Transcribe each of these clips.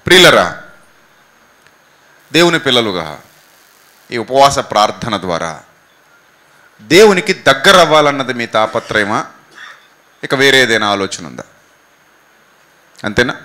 ప్రియులరా దేవుని పిల్లలుగా ఈ ఉపవాస ప్రార్థన ద్వారా దేవునికి దగ్గర అవ్వాలన్నది మీ తాపత్రయమా ఇక వేరే ఏదైనా ఆలోచన ఉందా అంతేనా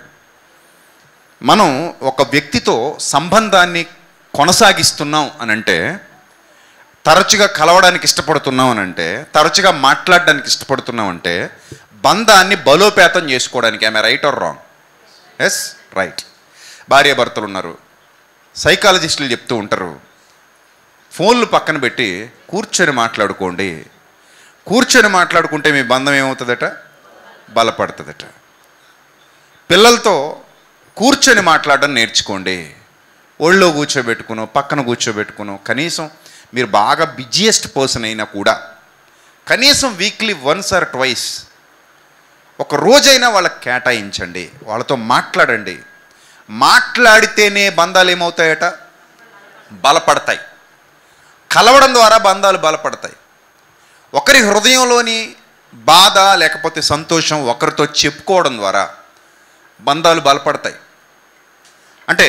మనం ఒక వ్యక్తితో సంబంధాన్ని కొనసాగిస్తున్నాం అని అంటే తరచుగా కలవడానికి ఇష్టపడుతున్నాం అని అంటే తరచుగా మాట్లాడడానికి ఇష్టపడుతున్నాం అంటే బంధాన్ని బలోపేతం చేసుకోవడానికి ఆమె right or wrong yes right భార్య భర్తలు ఉన్నారు సైకాలజిస్టులు చెప్తూ ఉంటారు ఫోన్లు పక్కన పెట్టి కూర్చొని మాట్లాడుకోండి కూర్చొని మాట్లాడుకుంటే మీ బంధం ఏమవుతుందట బలపడుతుందట పిల్లలతో కూర్చొని మాట్లాడడం నేర్చుకోండి ఒళ్ళో కూర్చోబెట్టుకును పక్కన కూర్చోబెట్టుకును కనీసం మీరు బాగా బిజియెస్ట్ పర్సన్ అయినా కూడా కనీసం వీక్లీ వన్స్ ఆర్ ట్వైస్ ఒక రోజైనా వాళ్ళకి కేటాయించండి వాళ్ళతో మాట్లాడండి మాట్లాడితేనే బంధాలు ఏమవుతాయట బలపడతాయి కలవడం ద్వారా బంధాలు బలపడతాయి ఒకరి హృదయంలోని బాధ లేకపోతే సంతోషం ఒకరితో చెప్పుకోవడం ద్వారా బంధాలు బలపడతాయి అంటే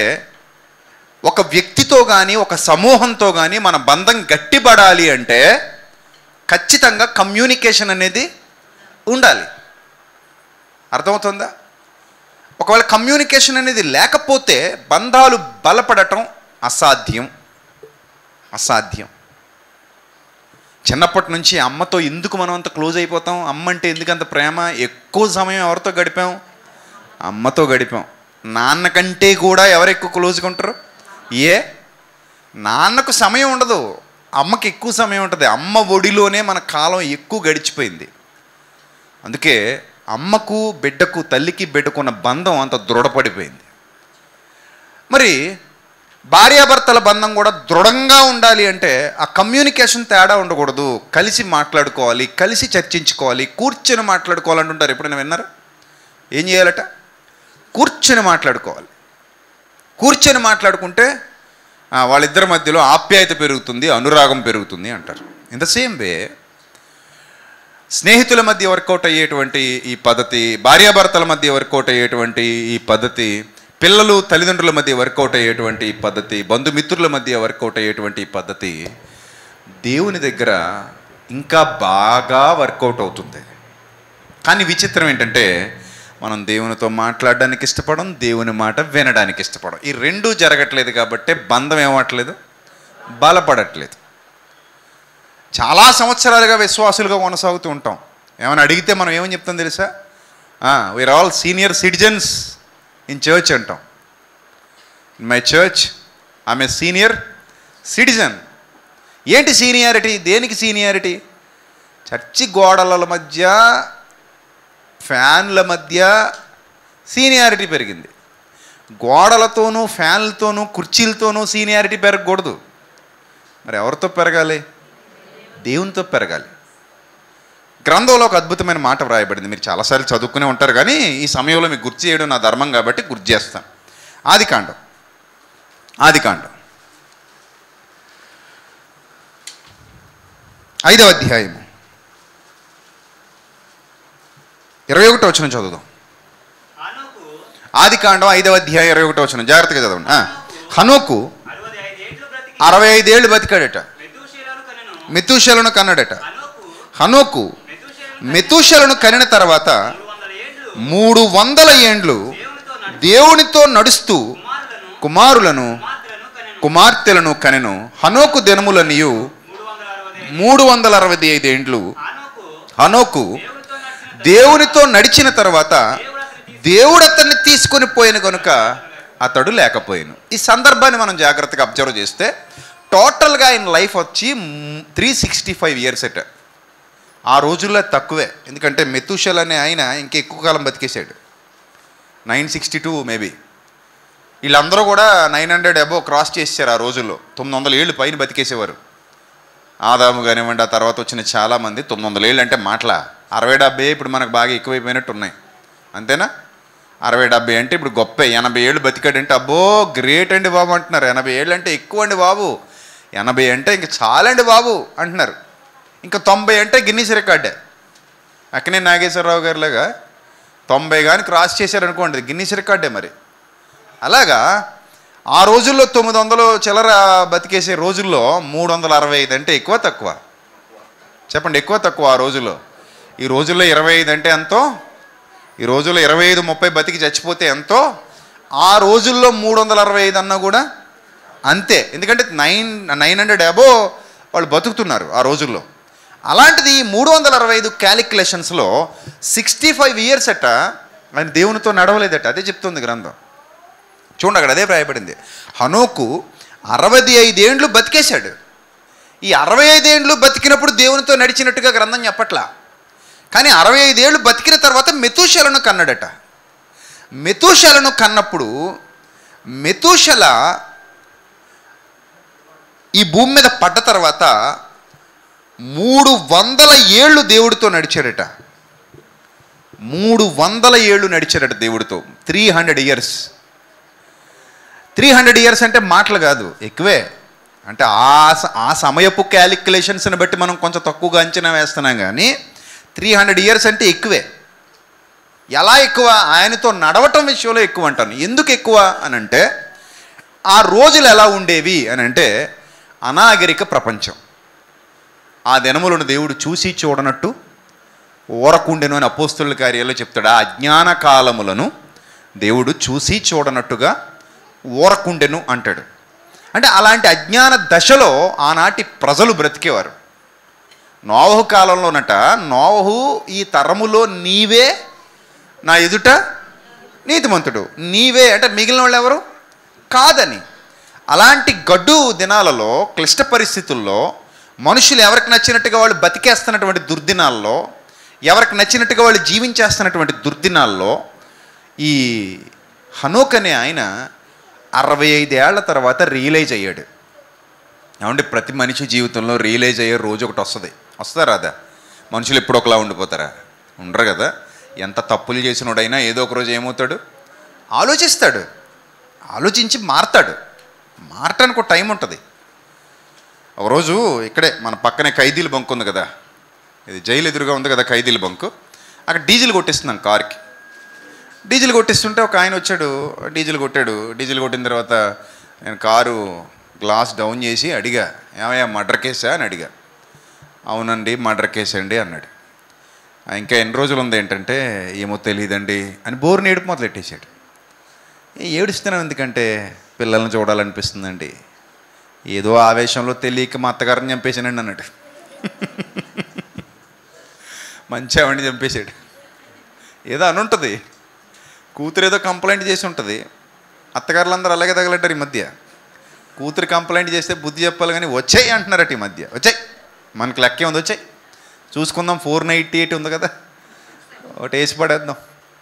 ఒక వ్యక్తితో కానీ ఒక సమూహంతో కానీ మన బంధం గట్టిపడాలి అంటే ఖచ్చితంగా కమ్యూనికేషన్ అనేది ఉండాలి అర్థమవుతుందా ఒకవేళ కమ్యూనికేషన్ అనేది లేకపోతే బంధాలు బలపడటం అసాధ్యం అసాధ్యం చిన్నప్పటి నుంచి అమ్మతో ఎందుకు మనం అంత క్లోజ్ అయిపోతాం అమ్మ అంటే ఎందుకు అంత ప్రేమ ఎక్కువ సమయం ఎవరితో గడిపాం అమ్మతో గడిపాం నాన్న కంటే కూడా ఎవరు ఎక్కువ క్లోజ్గా ఉంటారు ఏ నాన్నకు సమయం ఉండదు అమ్మకి ఎక్కువ సమయం ఉంటుంది అమ్మ ఒడిలోనే మన కాలం ఎక్కువ గడిచిపోయింది అందుకే అమ్మకు బిడ్డకు తల్లికి బిడ్డకున్న బంధం అంత దృఢపడిపోయింది మరి భార్యాభర్తల బంధం కూడా దృఢంగా ఉండాలి అంటే ఆ కమ్యూనికేషన్ తేడా ఉండకూడదు కలిసి మాట్లాడుకోవాలి కలిసి చర్చించుకోవాలి కూర్చొని మాట్లాడుకోవాలంటుంటారు ఎప్పుడైనా విన్నారా ఏం చేయాలట కూర్చొని మాట్లాడుకోవాలి కూర్చొని మాట్లాడుకుంటే ఆ, వాళ్ళిద్దరి మధ్యలో ఆప్యాయత పెరుగుతుంది అనురాగం పెరుగుతుంది అంటారు ఇన్ ద సేమ్ వే స్నేహితుల మధ్య వర్కౌట్ అయ్యేటువంటి ఈ పద్ధతి భార్యాభర్తల మధ్య వర్కౌట్ అయ్యేటువంటి ఈ పద్ధతి పిల్లలు తల్లిదండ్రుల మధ్య వర్కౌట్ అయ్యేటువంటి ఈ పద్ధతి బంధుమిత్రుల మధ్య వర్కౌట్ అయ్యేటువంటి ఈ పద్ధతి దేవుని దగ్గర ఇంకా బాగా వర్కౌట్ అవుతుంది కానీ విచిత్రం ఏంటంటే మనం దేవునితో మాట్లాడడానికి ఇష్టపడం దేవుని మాట వినడానికి ఇష్టపడం ఈ రెండూ జరగట్లేదు కాబట్టి బంధం ఏమవట్లేదు బలపడట్లేదు చాలా సంవత్సరాలుగా విశ్వాసులుగా కొనసాగుతూ ఉంటాం ఏమైనా అడిగితే మనం ఏమని చెప్తాం తెలుసా we are all senior citizens in church అంటాం ఇన్ మై చర్చ్ ఆమె సీనియర్ సిటిజన్ ఏంటి సీనియారిటీ దేనికి సీనియారిటీ చర్చి గోడల మధ్య ఫ్యాన్ల మధ్య సీనియారిటీ పెరిగింది గోడలతోనూ ఫ్యాన్లతోనూ కుర్చీలతోనూ సీనియారిటీ పెరగకూడదు మరి ఎవరితో పెరగాలి దేవునితో పెరగాలి గ్రంథంలో ఒక అద్భుతమైన మాట వ్రాయబడింది మీరు చాలాసార్లు చదువుకునే ఉంటారు కానీ ఈ సమయంలో మీకు గుర్తు చేయడం నా ధర్మం కాబట్టి గుర్తు చేస్తాను ఆది కాండం ఆది కాండం ఐదవ అధ్యాయము ఇరవై ఒకటో వచ్చిన చదువుదాం హనోకు ఆది కాండం ఐదవ అధ్యాయం ఇరవై ఒకటో వచ్చిన జాగ్రత్తగా చదవండి ఆ, హనోకు అరవై ఐదేండ్లు బ్రతికి అరవై ఐదేళ్లు బతికాడట మెతూషేలను కనెను మెతూషలను కన్నాడట హనోకు హనోకు మెతూషేలను మెతూషలను కనిన తర్వాత మూడు వందల ఏండ్లు మూడు వందల ఏండ్లు దేవునితో నడు దేవునితో నడుస్తూ కుమారులను కుమారులను కుమార్తెలను కనెను కుమార్తెలను కనెను హనోకు దినములనియు మూడు వందల అరవై మూడు వందల అరవై ఐదు ఏండ్లు హనోకు హనోకు దేవునితో నడిచిన దేవునితో నడిచిన తర్వాత దేవుడు అతన్ని తీసుకొని పోయిన కనుక అతడు లేకపోయాను ఈ సందర్భాన్ని మనం జాగ్రత్తగా అబ్జర్వ్ చేస్తే టోటల్గా ఆయన లైఫ్ వచ్చి త్రీ సిక్స్టీ ఫైవ్ ఇయర్స్ అట ఆ రోజుల్లో తక్కువే ఎందుకంటే మెతుషల్ అనే ఆయన ఇంకా ఎక్కువ కాలం బతికేశాడు నైన్ సిక్స్టీ టూ మేబీ వీళ్ళందరూ కూడా నైన్ హండ్రెడ్ అబో క్రాస్ చేశారు ఆ రోజుల్లో తొమ్మిది వందల ఏళ్ళు పైన బతికేసేవారు ఆదాము కానివ్వండి ఆ తర్వాత వచ్చిన చాలామంది తొమ్మిది వందల ఏళ్ళు అంటే మాటల అరవై డెబ్బై ఇప్పుడు మనకు బాగా ఎక్కువైపోయినట్టు ఉన్నాయి అంతేనా అరవై డెబ్బై అంటే ఇప్పుడు గొప్ప ఎనభై ఏళ్ళు బతికాడంటే అబ్బో గ్రేట్ అండి బాబు అంటున్నారు ఎనభై ఏళ్ళు అంటే ఎక్కువ అండి బాబు ఎనభై అంటే ఇంక చాలండి బాబు అంటున్నారు ఇంకా తొంభై అంటే గిన్నీస్ రికార్డే అక్కనే నాగేశ్వరరావు గారిలాగా తొంభై కానీ క్రాస్ చేశారనుకోండి గిన్నీస్ రికార్డే మరి అలాగా ఆ రోజుల్లో తొమ్మిది వందలు చిల్లర బతికేసే రోజుల్లో మూడు వందల అరవై ఐదు అంటే ఎక్కువ తక్కువ చెప్పండి ఎక్కువ తక్కువ ఆ రోజుల్లో ఈ రోజుల్లో ఇరవై ఐదు అంటే ఎంతో ఈ రోజుల్లో ఇరవై ఐదు ముప్పై బతికి చచ్చిపోతే ఎంతో ఆ రోజుల్లో మూడు వందల అరవై ఐదు అన్నా కూడా అంతే ఎందుకంటే నైన్ నైన్ హండ్రెడ్ అబో వాళ్ళు బతుకుతున్నారు ఆ రోజుల్లో అలాంటిది మూడు వందల అరవై ఐదు క్యాలిక్యులేషన్స్లో సిక్స్టీ ఫైవ్ ఇయర్స్ అట ఆయన దేవునితో నడవలేదట అదే చెప్తుంది గ్రంథం చూడండి అక్కడ అదే రాయబడింది హనోకు అరవై ఐదేండ్లు బతికేశాడు ఈ అరవై ఐదేండ్లు బతికినప్పుడు దేవునితో నడిచినట్టుగా గ్రంథం చెప్పట్లా కానీ అరవై ఐదేళ్ళు బతికిన తర్వాత మెతూషలను కన్నాడట మెతూషలను కన్నప్పుడు మెతూషల ఈ భూమి మీద పడ్డ తర్వాత మూడు వందల ఏళ్ళు దేవుడితో నడిచాడట మూడు వందల ఏళ్ళు నడిచాడట దేవుడితో three hundred years three hundred years అంటే మాటలు కాదు ఎక్కువే అంటే ఆ స- ఆ సమయపు క్యాలిక్యులేషన్స్ని బట్టి మనం కొంచెం తక్కువగా అంచనా వేస్తున్నాం కానీ త్రీ హండ్రెడ్ ఇయర్స్ అంటే ఎక్కువే ఎలా ఎక్కువ ఆయనతో నడవటం విషయంలో ఎక్కువ అంటాను ఎందుకు ఎక్కువ అని అంటే ఆ రోజులు ఎలా ఉండేవి అని అంటే అనాగరిక ప్రపంచం ఆ దినములను దేవుడు చూసి చూడనట్టు ఊరకుండెను అని అపోస్తుల కార్యాల్లో చెప్తాడు ఆ అజ్ఞాన కాలములను దేవుడు చూసి చూడనట్టుగా ఊరకుండెను అంటాడు అంటే అలాంటి అజ్ఞాన దశలో ఆనాటి ప్రజలు బ్రతికేవారు నోవహు కాలంలోనట నోవహు ఈ తరములో నీవే నా ఎదుట నీతిమంతుడు నీవే అంటే మిగిలిన వాళ్ళు ఎవరు కాదని అలాంటి గడ్డు దినాలలో క్లిష్ట పరిస్థితుల్లో మనుషులు ఎవరికి నచ్చినట్టుగా వాళ్ళు బతికేస్తున్నటువంటి దుర్దినాల్లో ఎవరికి నచ్చినట్టుగా వాళ్ళు జీవించేస్తున్నటువంటి దుర్దినాల్లో ఈ హనోక్ అనే ఆయన అరవై ఐదేళ్ల తర్వాత రియలైజ్ అయ్యాడు ఏమంటే ప్రతి మనిషి జీవితంలో రియలైజ్ అయ్యే రోజు ఒకటి వస్తుంది వస్తుందా రాదా మనుషులు ఎప్పుడు ఒకలా ఉండిపోతారా ఉండరు కదా ఎంత తప్పులు చేసినోడైనా ఏదో ఒక రోజు ఏమవుతాడు ఆలోచిస్తాడు ఆలోచించి మారతాడు మారటానికి ఒక టైం ఉంటుంది ఒకరోజు ఇక్కడే మన పక్కనే ఖైదీల బంక్ ఉంది కదా ఇది జైలు ఎదురుగా ఉంది కదా ఖైదీల బంకు అక్కడ డీజిల్ కొట్టిస్తున్నాను కార్కి డీజిల్ కొట్టిస్తుంటే ఒక ఆయన వచ్చాడు డీజిల్ కొట్టాడు డీజిల్ కొట్టిన తర్వాత నేను కారు గ్లాస్ డౌన్ చేసి అడిగా ఏమయ్యా మర్డర్ కేసా అని అడిగా అవునండి మర్డర్ కేసు అండి అన్నాడు "ఆ, ఇంకా ఎన్ని రోజులు ఉంది ఏంటంటే ఏమో తెలియదండి అని బోరుని ఏడుపు మొదలెట్టేశాడు "ఏ, ఏడుస్తున్నాం ఎందుకంటే పిల్లల్ని చూడాలనిపిస్తుందండి ఏదో ఆవేశంలో తెలియక మా అత్తగారిని చంపేశానండి అన్నాడు మంచి ఆవిడని చంపేశాడు ఏదో అని ఉంటుంది కూతురు ఏదో కంప్లైంట్ చేసి ఉంటుంది అత్తగారులందరూ అలాగే తగలడ్డారు ఈ మధ్య కూతురు కంప్లైంట్ చేస్తే బుద్ధి చెప్పాలి కానీ వచ్చాయి అంటున్నారట ఈ మధ్య వచ్చాయి మనకి లెక్కే ఉంది వచ్చాయి చూసుకుందాం ఫోర్ నైంటీ ఎయిట్ ఉంది కదా ఒకటి వేసి పడేద్దాం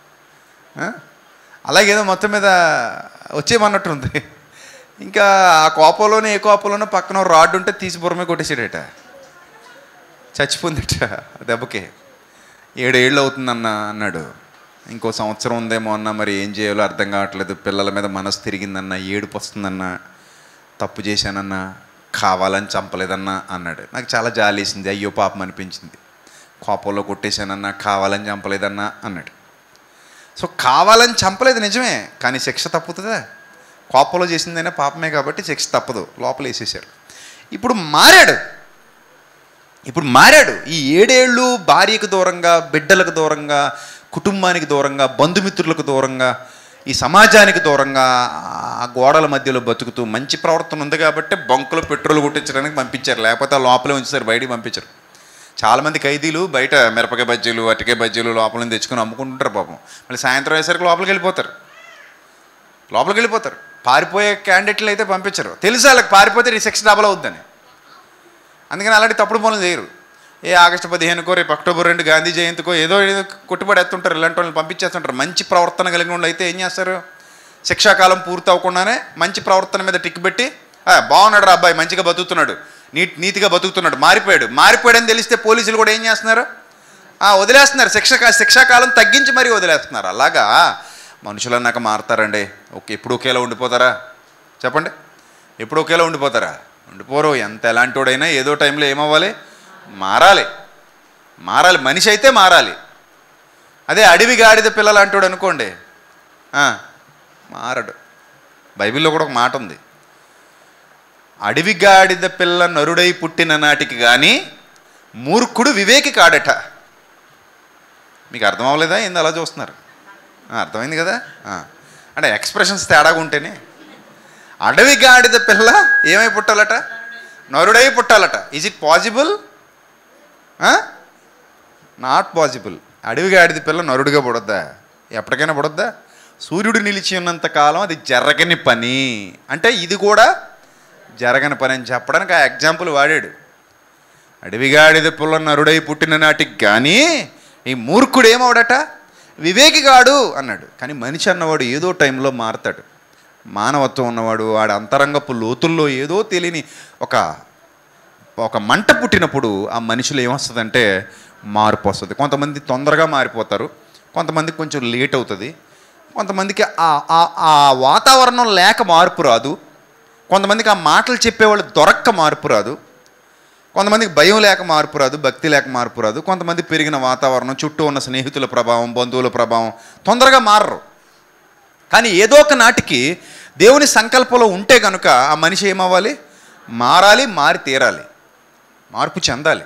ఆ? అలాగేదో మొత్తం మీద వచ్చేయమన్నట్టు ఉంది ఇంకా ఆ కోపంలోనే ఏ కోపంలోనో పక్కన ఓ రాడ్ ఉంటే తీసి బుర్రమే కొట్టేసాడట చచ్చిపోయిందట ఆ దెబ్బకి ఏడేళ్ళు అవుతుందన్న అన్నాడు ఇంకో సంవత్సరం ఉందేమో అన్న మరి ఏం చేయాలో అర్థం కావట్లేదు పిల్లల మీద మనసు తిరిగిందన్న ఏడుపు వస్తుందన్న తప్పు చేశానన్న కావాలని చంపలేదన్నా అన్నాడు నాకు చాలా జాలేసింది అయ్యో పాపం అనిపించింది కోపంలో కొట్టేశానన్నా కావాలని చంపలేదన్నా అన్నాడు సో కావాలని చంపలేదు నిజమే కానీ శిక్ష తప్పుతుందా కోపంలో చేసిందైనా పాపమే కాబట్టి శిక్ష తప్పదు లోపల వేసేసాడు ఇప్పుడు మారాడు ఇప్పుడు మారాడు ఈ ఏడేళ్ళు భార్యకు దూరంగా బిడ్డలకు దూరంగా కుటుంబానికి దూరంగా బంధుమిత్రులకు దూరంగా ఈ సమాజానికి దూరంగా ఆ గోడల మధ్యలో బతుకుతూ మంచి ప్రవర్తన ఉంది కాబట్టి బంకులో పెట్రోల్ కొట్టించడానికి పంపించారు లేకపోతే ఆ లోపలే ఉంచారు బయటికి పంపించారు చాలామంది ఖైదీలు బయట మిరపకాయ బజ్జీలు అటికాయ బజ్జీలు లోపల నుంచి తెచ్చుకొని అమ్ముకుంటుంటారు పాపం మళ్ళీ సాయంత్రం అయ్యేసరికి లోపలికి వెళ్ళిపోతారు లోపలికి వెళ్ళిపోతారు పారిపోయే క్యాండిడేట్లు అయితే పంపించరు తెలుసు వాళ్ళకి పారిపోతే ఈ సెక్స్ డబల్ అవుద్దని అందుకని అలాంటి తప్పుడు పనులు చేయరు ఏ ఆగస్టు పదిహేనుకో రేపు అక్టోబర్ రెండు గాంధీ జయంతికో ఏదో ఏదో కొట్టుబడి ఎత్తుంటారు ఇలాంటి వాళ్ళని పంపించేస్తుంటారు మంచి ప్రవర్తన కలిగిన వాళ్ళు అయితే ఏం చేస్తారు శిక్షాకాలం పూర్తి అవ్వకుండానే మంచి ప్రవర్తన మీద టిక్ పెట్టి "ఆ, బాగున్నాడు రా అబ్బాయి మంచిగా బతుకుతున్నాడు నీట్ నీతిగా బతుకుతున్నాడు మారిపోయాడు మారిపోయాడని తెలిస్తే పోలీసులు కూడా ఏం చేస్తున్నారు "ఆ, వదిలేస్తున్నారు శిక్ష శిక్షాకాలం తగ్గించి మరీ వదిలేస్తున్నారు అలాగా మనుషులు అన్నాక మారతారండి ఓకే ఎప్పుడు ఒకేలా ఉండిపోతారా చెప్పండి ఎప్పుడు ఒకేలా ఉండిపోతారా ఉండిపోరు ఎంత ఎలాంటోడైనా ఏదో టైంలో ఏమవ్వాలి మారాలి మారాలి మనిషి అయితే మారాలి అదే అడవి గాడిద పిల్లలు అంటాడు అనుకోండి ఆ, మారడు బైబిల్లో కూడా ఒక మాట ఉంది అడవి గాడిద పిల్ల నరుడై పుట్టిన నాటికి కానీ మూర్ఖుడు వివేకి కాడట మీకు అర్థం అవ్వలేదా ఏంది అలా చూస్తున్నారు ఆ, అర్థమైంది కదా ఆ. అంటే ఎక్స్ప్రెషన్స్ తేడాగా ఉంటేనే అడవి గాడిద పిల్ల ఏమై పుట్టాలట నరుడై పుట్టాలట is it possible not possible అడవి గాడిద పిల్ల నరుడిగా పుడద్దా ఎప్పటికైనా పుడద్దా సూర్యుడు నిలిచి ఉన్నంత కాలం అది జరగని పని అంటే ఇది కూడా జరగని పని అని చెప్పడానికి ఆ ఎగ్జాంపుల్ వాడాడు అడవిగాడిద పుల్ల నరుడై పుట్టిన నాటికి కానీ ఈ మూర్ఖుడు ఏమవడట వివేకిగాడు అన్నాడు కానీ మనిషి అన్నవాడు ఏదో టైంలో మారతాడు మానవత్వం ఉన్నవాడు వాడి అంతరంగపు లోతుల్లో ఏదో తెలియని ఒక ఒక మంట పుట్టినప్పుడు ఆ మనిషిలో ఏమొస్తుందంటే మార్పు వస్తుంది కొంతమంది తొందరగా మారిపోతారు కొంతమంది కొంచెం లేట్ అవుతుంది కొంతమందికి ఆ ఆ- ఆ వాతావరణం లేక మార్పు రాదు కొంతమందికి ఆ మాటలు చెప్పేవాళ్ళు దొరక్క మార్పు రాదు కొంతమందికి భయం లేక మార్పు రాదు భక్తి లేక మార్పు రాదు కొంతమంది పెరిగిన వాతావరణం చుట్టూ ఉన్న స్నేహితుల ప్రభావం బంధువుల ప్రభావం తొందరగా మారరు కానీ ఏదో ఒక నాటికి దేవుని సంకల్పంలో ఉంటే కనుక ఆ మనిషి ఏమవ్వాలి మారాలి మారి తీరాలి మార్పు చెందాలి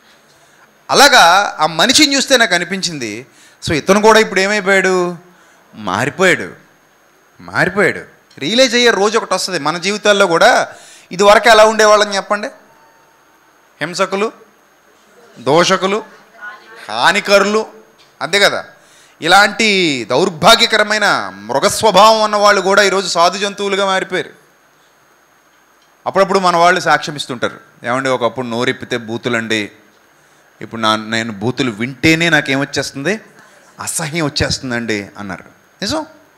అలాగా ఆ మనిషిని చూస్తే నాకు అనిపించింది సో ఇతను కూడా ఇప్పుడు ఏమైపోయాడు మారిపోయాడు మారిపోయాడు రియలైజ్ అయ్యే రోజు ఒకటి వస్తుంది మన జీవితాల్లో కూడా ఇది వరకు ఎలా ఉండేవాళ్ళని చెప్పండి హింసకులు దోషకులు హానికరులు అంతే కదా ఇలాంటి దౌర్భాగ్యకరమైన మృగస్వభావం ఉన్న వాళ్ళు కూడా ఈరోజు సాధు జంతువులుగా మారిపోయారు అప్పుడప్పుడు మన వాళ్ళు సాక్ష్యం ఇస్తుంటారు ఏమండి ఒకప్పుడు నోరెప్పితే బూతులండి ఇప్పుడు నా నేను బూతులు వింటేనే నాకేమొచ్చేస్తుంది అసహ్యం వచ్చేస్తుందండి అన్నారు నిజం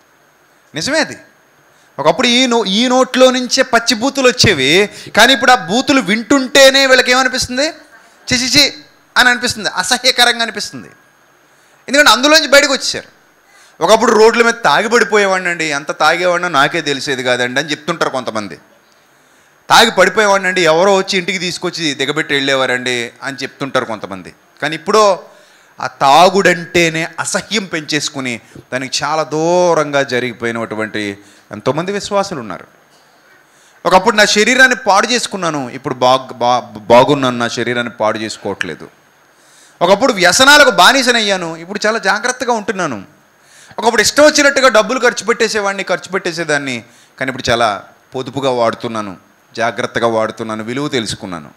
నిజమే అది ఒకప్పుడు ఈ నో ఈ నోట్లో నుంచే పచ్చి బూతులు వచ్చేవి కానీ ఇప్పుడు ఆ బూతులు వింటుంటేనే వీళ్ళకి ఏమనిపిస్తుంది చిచిచి అని అనిపిస్తుంది అసహ్యకరంగా అనిపిస్తుంది ఎందుకంటే అందులోంచి బయటకు వచ్చేసారు ఒకప్పుడు రోడ్ల మీద తాగిపడిపోయేవాడిని అండి ఎంత తాగేవాడినో నాకే తెలిసేది కాదండి అని చెప్తుంటారు కొంతమంది తాగి పడిపోయేవాడిని అండి ఎవరో వచ్చి ఇంటికి తీసుకొచ్చి దిగబెట్టి వెళ్ళేవారండి అని చెప్తుంటారు కొంతమంది కానీ ఇప్పుడు ఆ తాగుడంటేనే అసహ్యం పెంచేసుకుని దానికి చాలా దూరంగా జరిగిపోయినటువంటి ఎంతోమంది విశ్వాసులు ఉన్నారు ఒకప్పుడు నా శరీరాన్ని పాడు చేసుకున్నాను ఇప్పుడు బాగ్ బా బాగున్నాను నా శరీరాన్ని పాడు చేసుకోవట్లేదు ఒకప్పుడు వ్యసనాలకు బానిసనయ్యాను ఇప్పుడు చాలా జాగ్రత్తగా ఉంటున్నాను ఒకప్పుడు ఇష్టం వచ్చినట్టుగా డబ్బులు ఖర్చు పెట్టేసేవాడిని ఖర్చు పెట్టేసేదాన్ని కానీ ఇప్పుడు చాలా పొదుపుగా వాడుతున్నాను జాగ్రత్తగా వాడుతున్నాను విలువ తెలుసుకున్నాను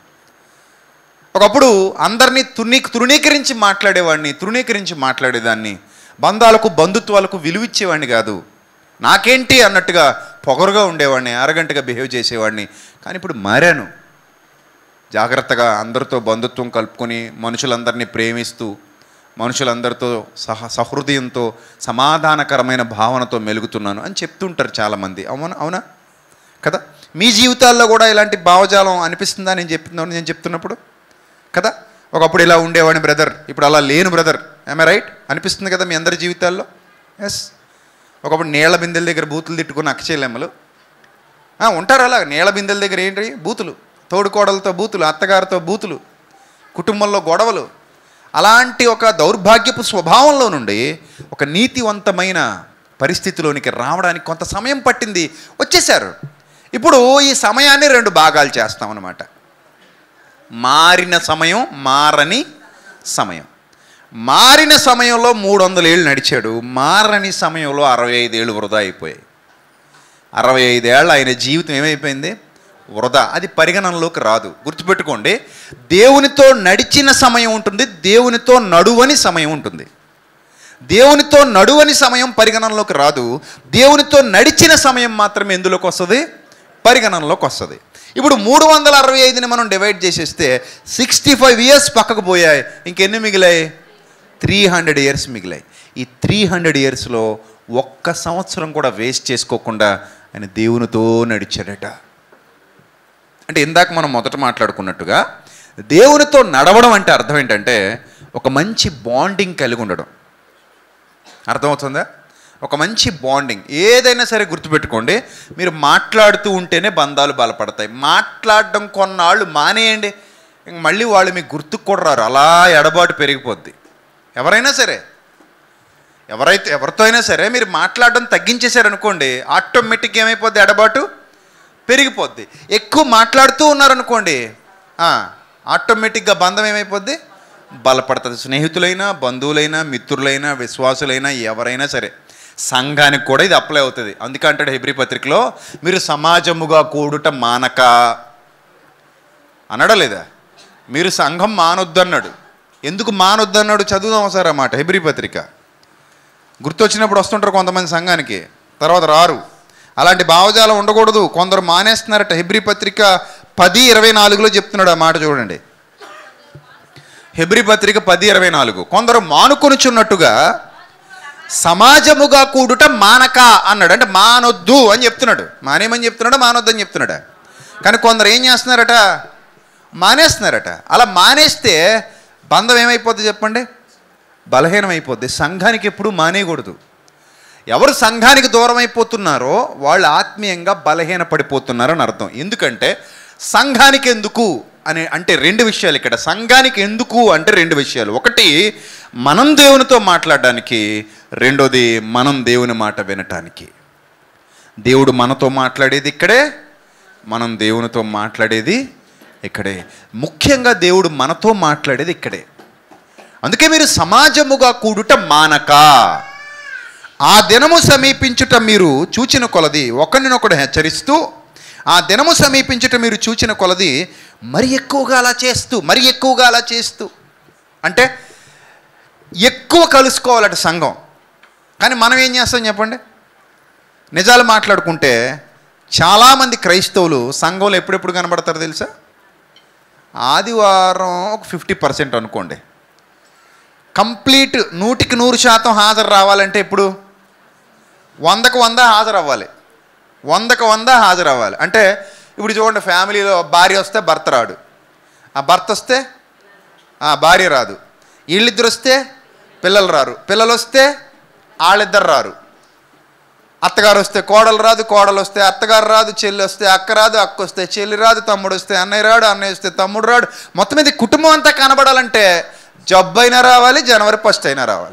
ఒకప్పుడు అందరినీ తుని తృణీకరించి మాట్లాడేవాడిని తృణీకరించి మాట్లాడేదాన్ని బంధాలకు బంధుత్వాలకు విలువిచ్చేవాడిని కాదు నాకేంటి అన్నట్టుగా పొగరుగా ఉండేవాడిని అరగంటగా బిహేవ్ చేసేవాడిని కానీ ఇప్పుడు మారాను జాగ్రత్తగా అందరితో బంధుత్వం కలుపుకొని మనుషులందరినీ ప్రేమిస్తూ మనుషులందరితో సహ సహృదయంతో సమాధానకరమైన భావనతో మెలుగుతున్నాను అని చెప్తుంటారు చాలామంది అవునా అవునా కదా మీ జీవితాల్లో కూడా ఇలాంటి భావజాలం అనిపిస్తుందా నేను చెప్తున్నాను నేను చెప్తున్నప్పుడు కదా ఒకప్పుడు ఇలా ఉండేవాడిని బ్రదర్ ఇప్పుడు అలా లేను బ్రదర్ ఐ రైట్ అనిపిస్తుంది కదా మీ అందరి జీవితాల్లో ఎస్ ఒకప్పుడు నీళ్ల బిందెల దగ్గర బూతులు తిట్టుకుని అక్కచెల్లెమ్మలు ఆ, ఉంటారు అలా నీళ్ళ బిందెల దగ్గర ఏంటి బూతులు తోడుకోడలతో బూతులు అత్తగారితో బూతులు కుటుంబంలో గొడవలు అలాంటి ఒక దౌర్భాగ్యపు స్వభావంలో నుండి ఒక నీతివంతమైన పరిస్థితిలోనికి రావడానికి కొంత సమయం పట్టింది వచ్చేసారు ఇప్పుడు ఈ సమయాన్ని రెండు భాగాలు చేస్తామన్నమాట మారిన సమయం మారని సమయం మారిన సమయంలో మూడు వందల ఏళ్ళు నడిచాడు మారని సమయంలో అరవై ఐదేళ్ళు వృధా అయిపోయాయి అరవై ఐదేళ్ళు ఆయన జీవితం ఏమైపోయింది వృధా అది పరిగణనలోకి రాదు గుర్తుపెట్టుకోండి దేవునితో నడిచిన సమయం ఉంటుంది దేవునితో నడువని సమయం ఉంటుంది దేవునితో నడువని సమయం పరిగణనలోకి రాదు దేవునితో నడిచిన సమయం మాత్రమే ఎందులోకి వస్తుంది పరిగణనలోకి వస్తుంది ఇప్పుడు మూడు వందల అరవై ఐదుని మనం డివైడ్ చేసేస్తే సిక్స్టీ ఫైవ్ ఇయర్స్ పక్కకు పోయాయి ఇంకెన్ని మిగిలాయి త్రీ హండ్రెడ్ ఇయర్స్ మిగిలాయి ఈ త్రీ హండ్రెడ్ ఇయర్స్లో ఒక్క సంవత్సరం కూడా వేస్ట్ చేసుకోకుండా ఆయన దేవునితో నడిచాడట అంటే ఇందాక మనం మొదట మాట్లాడుకున్నట్టుగా దేవునితో నడవడం అంటే అర్థం ఏంటంటే ఒక మంచి బాండింగ్ కలిగి ఉండడం అర్థమవుతుందా ఒక మంచి బాండింగ్ ఏదైనా సరే గుర్తుపెట్టుకోండి మీరు మాట్లాడుతూ ఉంటేనే బంధాలు బలపడతాయి మాట్లాడడం కొన్నాళ్ళు మానేయండి ఇంక మళ్ళీ వాళ్ళు మీకు గుర్తుకు కూడా రారు అలా ఎడబాటు పెరిగిపోద్ది ఎవరైనా సరే ఎవరైతే ఎవరితో అయినా సరే మీరు మాట్లాడడం తగ్గించేశారనుకోండి ఆటోమేటిక్గా ఏమైపోద్ది ఎడబాటు పెరిగిపోద్ది ఎక్కువ మాట్లాడుతూ ఉన్నారనుకోండి ఆ, ఆటోమేటిక్గా బంధం ఏమైపోద్ది బలపడుతుంది స్నేహితులైనా బంధువులైనా మిత్రులైనా విశ్వాసులైనా ఎవరైనా సరే సంఘానికి కూడా ఇది అప్లై అవుతుంది అందుకే అంటాడు హెబ్రి పత్రికలో మీరు సమాజముగా కూడుట మానక అనడా లేదా మీరు సంఘం మానొద్దన్నాడు ఎందుకు మానొద్దన్నాడు చదువుదాం ఒకసారి అన్నమాట హెబ్రి పత్రిక గుర్తొచ్చినప్పుడు వస్తుంటారు కొంతమంది సంఘానికి తర్వాత రారు అలాంటి భావజాలం ఉండకూడదు కొందరు మానేస్తున్నారట హెబ్రి పత్రిక పది ఇరవై నాలుగులో చెప్తున్నాడు ఆ మాట చూడండి హెబ్రి పత్రిక పది ఇరవై నాలుగు కొందరు మానుకొనుచున్నట్టుగా సమాజముగా కూడుట మానక అన్నాడు అంటే మానొద్దు అని చెప్తున్నాడు మానేమని చెప్తున్నాడా మానొద్దు అని చెప్తున్నాడా కానీ కొందరు ఏం చేస్తున్నారట మానేస్తున్నారట అలా మానేస్తే బంధం ఏమైపోద్ది చెప్పండి బలహీనం అయిపోద్ది సంఘానికి ఎప్పుడు మానేయకూడదు ఎవరు సంఘానికి దూరం అయిపోతున్నారో వాళ్ళు ఆత్మీయంగా బలహీన పడిపోతున్నారని అర్థం ఎందుకంటే సంఘానికి ఎందుకు అని అంటే రెండు విషయాలు ఇక్కడ సంఘానికి ఎందుకు అంటే రెండు విషయాలు ఒకటి మనం దేవునితో మాట్లాడడానికి రెండోది మనం దేవుని మాట వినటానికి దేవుడు మనతో మాట్లాడేది ఇక్కడే మనం దేవునితో మాట్లాడేది ఇక్కడే ముఖ్యంగా దేవుడు మనతో మాట్లాడేది ఇక్కడే అందుకే మీరు సమాజముగా కూడుట మానక ఆ దినము సమీపించుట మీరు చూచిన కొలది ఒకరినొకడు హెచ్చరిస్తూ ఆ దినము సమీపించుట మీరు చూచిన కొలది మరి ఎక్కువగా అలా చేస్తూ మరి ఎక్కువగా అలా చేస్తూ అంటే ఎక్కువ కలుసుకోవాలట సంఘం కానీ మనం ఏం చేస్తాం చెప్పండి నిజాలు మాట్లాడుకుంటే చాలామంది క్రైస్తవులు సంఘంలో ఎప్పుడెప్పుడు కనబడతారు తెలుసా ఆదివారం ఒక ఫిఫ్టీ పర్సెంట్ అనుకోండి కంప్లీట్ నూటికి నూరు శాతం హాజరు రావాలంటే ఇప్పుడు వందకు వంద హాజరు అవ్వాలి వందకు వంద హాజరు అవ్వాలి అంటే ఇప్పుడు చూడండి ఫ్యామిలీలో భార్య వస్తే భర్త రాడు ఆ భర్త వస్తే ఆ భార్య రాదు వీళ్ళిద్దరు వస్తే పిల్లలు రారు పిల్లలు వస్తే వాళ్ళిద్దరు రారు అత్తగారు వస్తే కోడలు రాదు కోడలు వస్తే అత్తగారు రాదు చెల్లి వస్తే అక్క రాదు అక్క వస్తే చెల్లి రాదు తమ్ముడు వస్తే అన్నయ్య రాడు అన్నయ్య వస్తే తమ్ముడు రాడు మొత్తం మీద ఈ కుటుంబం అంతా కనబడాలంటే జబ్బు అయినా రావాలి జనవరి ఫస్ట్ అయినా రావాలి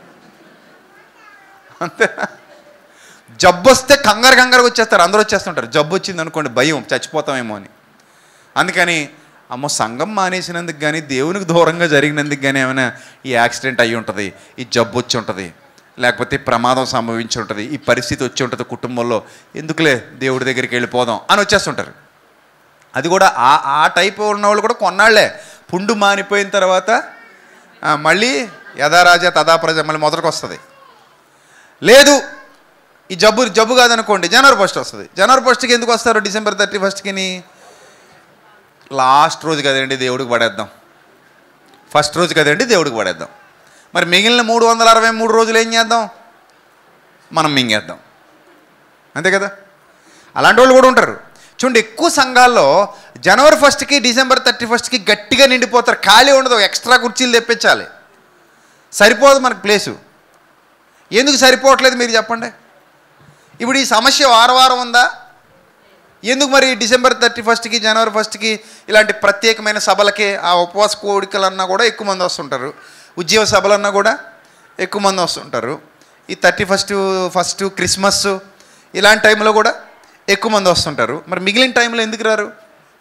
అంతే జబ్బు వస్తే కంగారు కంగారు వచ్చేస్తారు అందరూ వచ్చేస్తుంటారు జబ్బు వచ్చింది అనుకోండి భయం చచ్చిపోతామేమో అని అందుకని అమ్మో సంఘం మానేసినందుకు కానీ దేవునికి దూరంగా జరిగినందుకు కానీ ఏమైనా ఈ యాక్సిడెంట్ అయ్యి ఉంటుంది ఈ జబ్బు వచ్చి ఉంటుంది లేకపోతే ప్రమాదం సంభవించి ఉంటుంది ఈ పరిస్థితి వచ్చి ఉంటుంది కుటుంబంలో ఎందుకులే దేవుడి దగ్గరికి వెళ్ళిపోదాం అని వచ్చేస్తుంటారు అది కూడా ఆ ఆ టైప్ ఉన్న వాళ్ళు కూడా కొన్నాళ్లే పుండు మానిపోయిన తర్వాత ఆ, మళ్ళీ యథారాజా తదా ప్రజ మళ్ళీ మొదటికి వస్తుంది లేదు ఈ జబ్బు జబ్బు కాదనుకోండి జనవరి ఫస్ట్ వస్తుంది జనవరి ఫస్ట్కి ఎందుకు వస్తారు డిసెంబర్ థర్టీ ఫస్ట్కి లాస్ట్ రోజు కదండి దేవుడికి పడేద్దాం ఫస్ట్ రోజు కదండి దేవుడికి పడేద్దాం మరి మిగిలిన మూడు వందల అరవై మూడు రోజులు ఏం చేద్దాం మనం మింగేద్దాం అంతే కదా అలాంటి వాళ్ళు కూడా ఉంటారు చూడండి ఎక్కువ సంఘాల్లో జనవరి ఫస్ట్కి డిసెంబర్ థర్టీ ఫస్ట్కి గట్టిగా నిండిపోతారు ఖాళీ ఉండదు ఎక్స్ట్రా కుర్చీలు తెప్పించాలి సరిపోదు మనకు ప్లేసు ఎందుకు సరిపోవట్లేదు మీరు చెప్పండి ఇప్పుడు ఈ సమస్య వారం వారం ఉందా ఎందుకు మరి డిసెంబర్ థర్టీ ఫస్ట్కి జనవరి ఫస్ట్కి ఇలాంటి ప్రత్యేకమైన సభలకి ఆ ఉపవాస కోడికలన్నా కూడా ఎక్కువ మంది వస్తుంటారు ఉద్యోగ సభలన్నా కూడా ఎక్కువ మంది వస్తుంటారు ఈ థర్టీ ఫస్ట్ ఫస్ట్ క్రిస్మస్ ఇలాంటి టైంలో కూడా ఎక్కువ మంది వస్తుంటారు మరి మిగిలిన టైంలో ఎందుకు రారు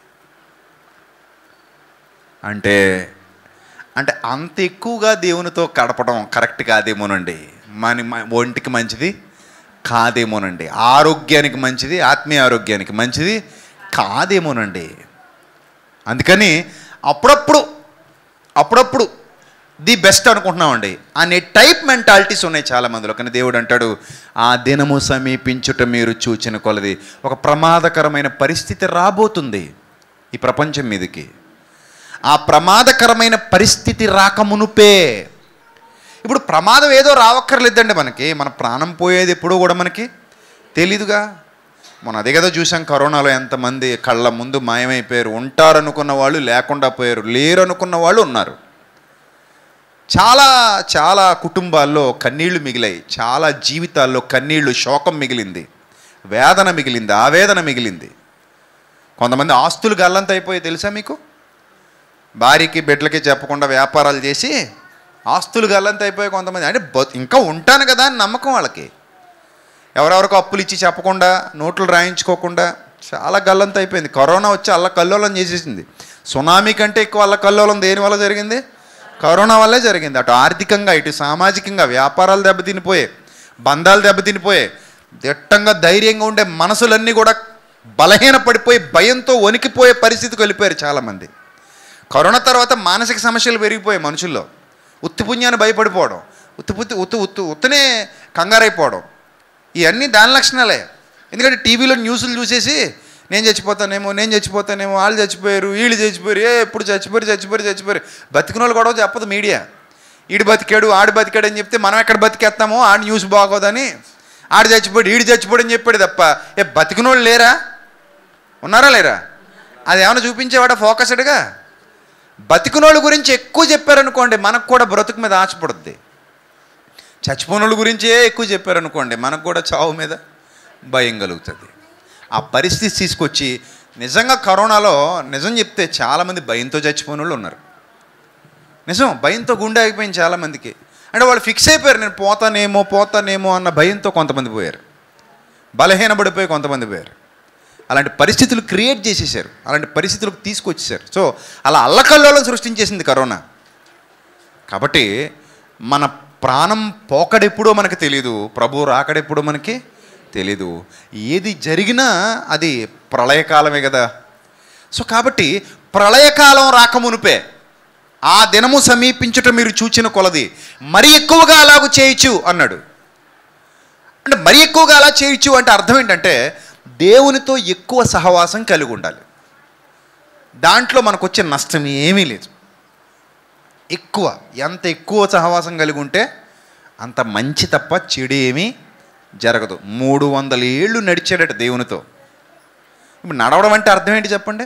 అంటే అంటే అంత ఎక్కువగా దేవునితో గడపడం కరెక్ట్ కాదేమోనండి మన మన ఒంటికి మంచిది కాదేమోనండి ఆరోగ్యానికి మంచిది ఆత్మీయ ఆరోగ్యానికి మంచిది కాదేమోనండి అందుకని అప్పుడప్పుడు అప్పుడప్పుడు ది బెస్ట్ అనుకుంటున్నామండి అనే టైప్ మెంటాలిటీస్ ఉన్నాయి చాలా మందిలో కానీ దేవుడు అంటాడు ఆ దినము సమీపించుట మీరు చూచిన కొలది ఒక ప్రమాదకరమైన పరిస్థితి రాబోతుంది ఈ ప్రపంచం మీదకి ఆ ప్రమాదకరమైన పరిస్థితి రాకమునుపే ఇప్పుడు ప్రమాదం ఏదో రావక్కర్లేదండి మనకి మన ప్రాణం పోయేది ఎప్పుడూ కూడా మనకి తెలీదుగా మనం అదే కదా చూసాం కరోనాలో ఎంతమంది కళ్ళ ముందు మాయమైపోయారు ఉంటారనుకున్న వాళ్ళు లేకుండా పోయారు లేరు అనుకున్న వాళ్ళు ఉన్నారు చాలా చాలా కుటుంబాల్లో కన్నీళ్లు మిగిలాయి చాలా జీవితాల్లో కన్నీళ్లు శోకం మిగిలింది వేదన మిగిలింది ఆవేదన మిగిలింది కొంతమంది ఆస్తులు గల్లంత అయిపోయి తెలుసా మీకు భార్యకి బిడ్డలకి చెప్పకుండా వ్యాపారాలు చేసి ఆస్తులు గల్లంత అయిపోయి కొంతమంది అంటే బ- ఇంకా ఉంటాను కదా అని నమ్మకం వాళ్ళకి ఎవరెవరికో అప్పులు ఇచ్చి చెప్పకుండా నోట్లు రాయించుకోకుండా చాలా గల్లంత అయిపోయింది కరోనా వచ్చి అల్ల కల్లోలం చేసేసింది సునామీ కంటే ఎక్కువ అల్ల కల్లోలం దేని వల్ల జరిగింది కరోనా వల్లే జరిగింది అటు ఆర్థికంగా ఇటు సామాజికంగా వ్యాపారాలు దెబ్బతినిపోయాయి బంధాలు దెబ్బతినిపోయాయి దిట్టంగా ధైర్యంగా ఉండే మనసులన్నీ కూడా బలహీన పడిపోయి భయంతో వణికిపోయే పరిస్థితికి వెళ్ళిపోయారు చాలామంది కరోనా తర్వాత మానసిక సమస్యలు పెరిగిపోయాయి మనుషుల్లో ఉత్తిపుణ్యాన్ని భయపడిపోవడం ఉత్తిపుత్తి ఉత్తు ఉత్తు ఉత్తనే కంగారైపోవడం ఇవన్నీ దాని లక్షణాలే ఎందుకంటే టీవీలో న్యూస్లు చూసేసి నేను చచ్చిపోతానేమో నేను చచ్చిపోతానేమో వాళ్ళు చచ్చిపోయారు వీళ్ళు చచ్చిపోయారు ఏ ఎప్పుడు చచ్చిపోయారు చచ్చిపోయారు చచ్చిపోయారు బతికిన వాళ్ళు కూడా చెప్పదు మీడియా ఈడు బతికాడు ఆడు బతికాడు అని చెప్తే మనం ఎక్కడ బతికేస్తామో ఆడు న్యూస్ బాగోదని ఆడు చచ్చిపోయాడు ఈడు చచ్చిపోయాడు అని చెప్పాడు తప్ప ఏ బతికిన వాళ్ళు లేరా ఉన్నారా లేరా అది ఏమైనా చూపించేవాడా ఫోకస్డ్గా బతికినోళ్ళ గురించి ఎక్కువ చెప్పారనుకోండి మనకు కూడా బ్రతుకు మీద ఆశపడుద్ది చచ్చిపోయినోళ్ళ గురించే ఎక్కువ చెప్పారనుకోండి మనకు కూడా చావు మీద భయం కలుగుతుంది ఆ పరిస్థితి తీసుకొచ్చి నిజంగా కరోనాలో నిజం చెప్తే చాలామంది భయంతో చచ్చిపోయిన వాళ్ళు ఉన్నారు నిజం భయంతో గుండె ఆగిపోయింది చాలామందికి అంటే వాళ్ళు ఫిక్స్ అయిపోయారు నేను పోతానేమో పోతానేమో అన్న భయంతో కొంతమంది పోయారు బలహీనపడిపోయి కొంతమంది పోయారు అలాంటి పరిస్థితులు క్రియేట్ చేసేసారు అలాంటి పరిస్థితులకు తీసుకొచ్చేసారు సో అలా అల్లకల్లోలం సృష్టించేసింది కరోనా కాబట్టి మన ప్రాణం పోకడెప్పుడో మనకు తెలియదు ప్రభు రాకడెప్పుడో మనకి తెలీదు ఏది జరిగినా అది ప్రళయకాలమే కదా సో కాబట్టి ప్రళయకాలం రాకమునుపే ఆ దినము సమీపించుట మీరు చూచిన కొలది మరి ఎక్కువగా అలాగూ చేయొచ్చు అన్నాడు అంటే మరి ఎక్కువగా అలా చేయొచ్చు అంటే అర్థం ఏంటంటే దేవునితో ఎక్కువ సహవాసం కలిగి ఉండాలి దాంట్లో మనకు వచ్చే నష్టం ఏమీ లేదు ఎక్కువ ఎంత ఎక్కువ సహవాసం కలిగి ఉంటే అంత మంచి తప్ప చెడు ఏమీ జరగదు మూడు వందల ఏళ్ళు నడిచాడట దేవునితో ఇప్పుడు నడవడం అంటే అర్థం ఏంటి చెప్పండి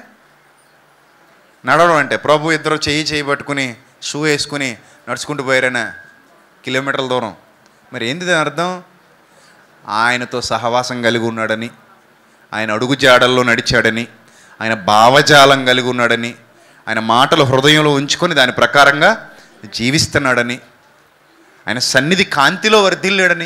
నడవడం అంటే ప్రభు ఇద్దరు చేయి చేయి పట్టుకుని షూ వేసుకుని నడుచుకుంటూ పోయారనా కిలోమీటర్ల దూరం మరి ఏంది దాని అర్థం ఆయనతో సహవాసం కలిగి ఉన్నాడని ఆయన అడుగు జాడల్లో నడిచాడని ఆయన భావజాలం కలిగి ఉన్నాడని ఆయన మాటలు హృదయంలో ఉంచుకొని దాని ప్రకారంగా జీవిస్తున్నాడని ఆయన సన్నిధి కాంతిలో వర్ధిల్లాడని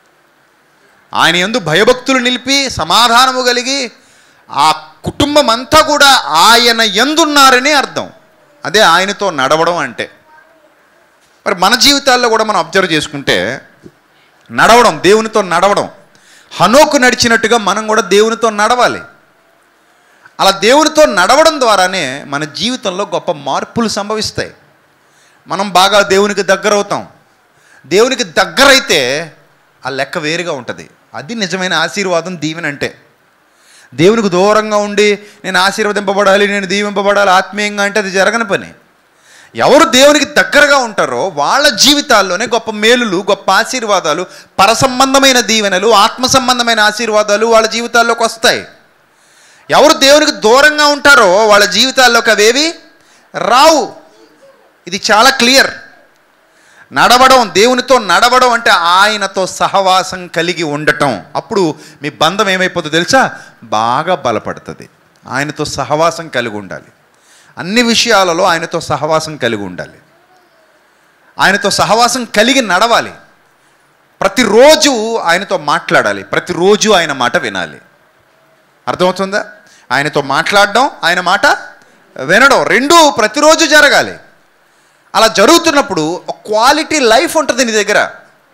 ఆయన ఎందు భయభక్తులు నిలిపి సమాధానము కలిగి ఆ కుటుంబం అంతా కూడా ఆయన ఎందున్నారని అర్థం అదే ఆయనతో నడవడం అంటే మరి మన జీవితాల్లో కూడా మనం అబ్జర్వ్ చేసుకుంటే నడవడం దేవునితో నడవడం హనోకు నడిచినట్టుగా మనం కూడా దేవునితో నడవాలి అలా దేవునితో నడవడం ద్వారానే మన జీవితంలో గొప్ప మార్పులు సంభవిస్తాయి మనం బాగా దేవునికి దగ్గర అవుతాం దేవునికి దగ్గరైతే ఆ లెక్క వేరుగా ఉంటుంది అది నిజమైన ఆశీర్వాదం దీవెన అంటే దేవునికి దూరంగా ఉండి నేను ఆశీర్వదింపబడాలి నేను దీవింపబడాలి ఆత్మీయంగా అంటే అది జరగని పని ఎవరు దేవునికి దగ్గరగా ఉంటారో వాళ్ళ జీవితాల్లోనే గొప్ప మేలులు గొప్ప ఆశీర్వాదాలు పరసంబంధమైన దీవెనలు ఆత్మ సంబంధమైన ఆశీర్వాదాలు వాళ్ళ జీవితాల్లోకి వస్తాయి ఎవరు దేవునికి దూరంగా ఉంటారో వాళ్ళ జీవితాల్లోకి అవేవి రావు ఇది చాలా క్లియర్ నడవడం దేవునితో నడవడం అంటే ఆయనతో సహవాసం కలిగి ఉండటం అప్పుడు మీ బంధం ఏమైపోతుందో తెలుసా బాగా బలపడుతుంది ఆయనతో సహవాసం కలిగి ఉండాలి అన్ని విషయాలలో ఆయనతో సహవాసం కలిగి ఉండాలి ఆయనతో సహవాసం కలిగి నడవాలి ప్రతిరోజు ఆయనతో మాట్లాడాలి ప్రతిరోజు ఆయన మాట వినాలి అర్థమవుతుందా ఆయనతో మాట్లాడడం ఆయన మాట వినడం రెండూ ప్రతిరోజు జరగాలి అలా జరుగుతున్నప్పుడు ఒక క్వాలిటీ లైఫ్ ఉంటుంది నీ దగ్గర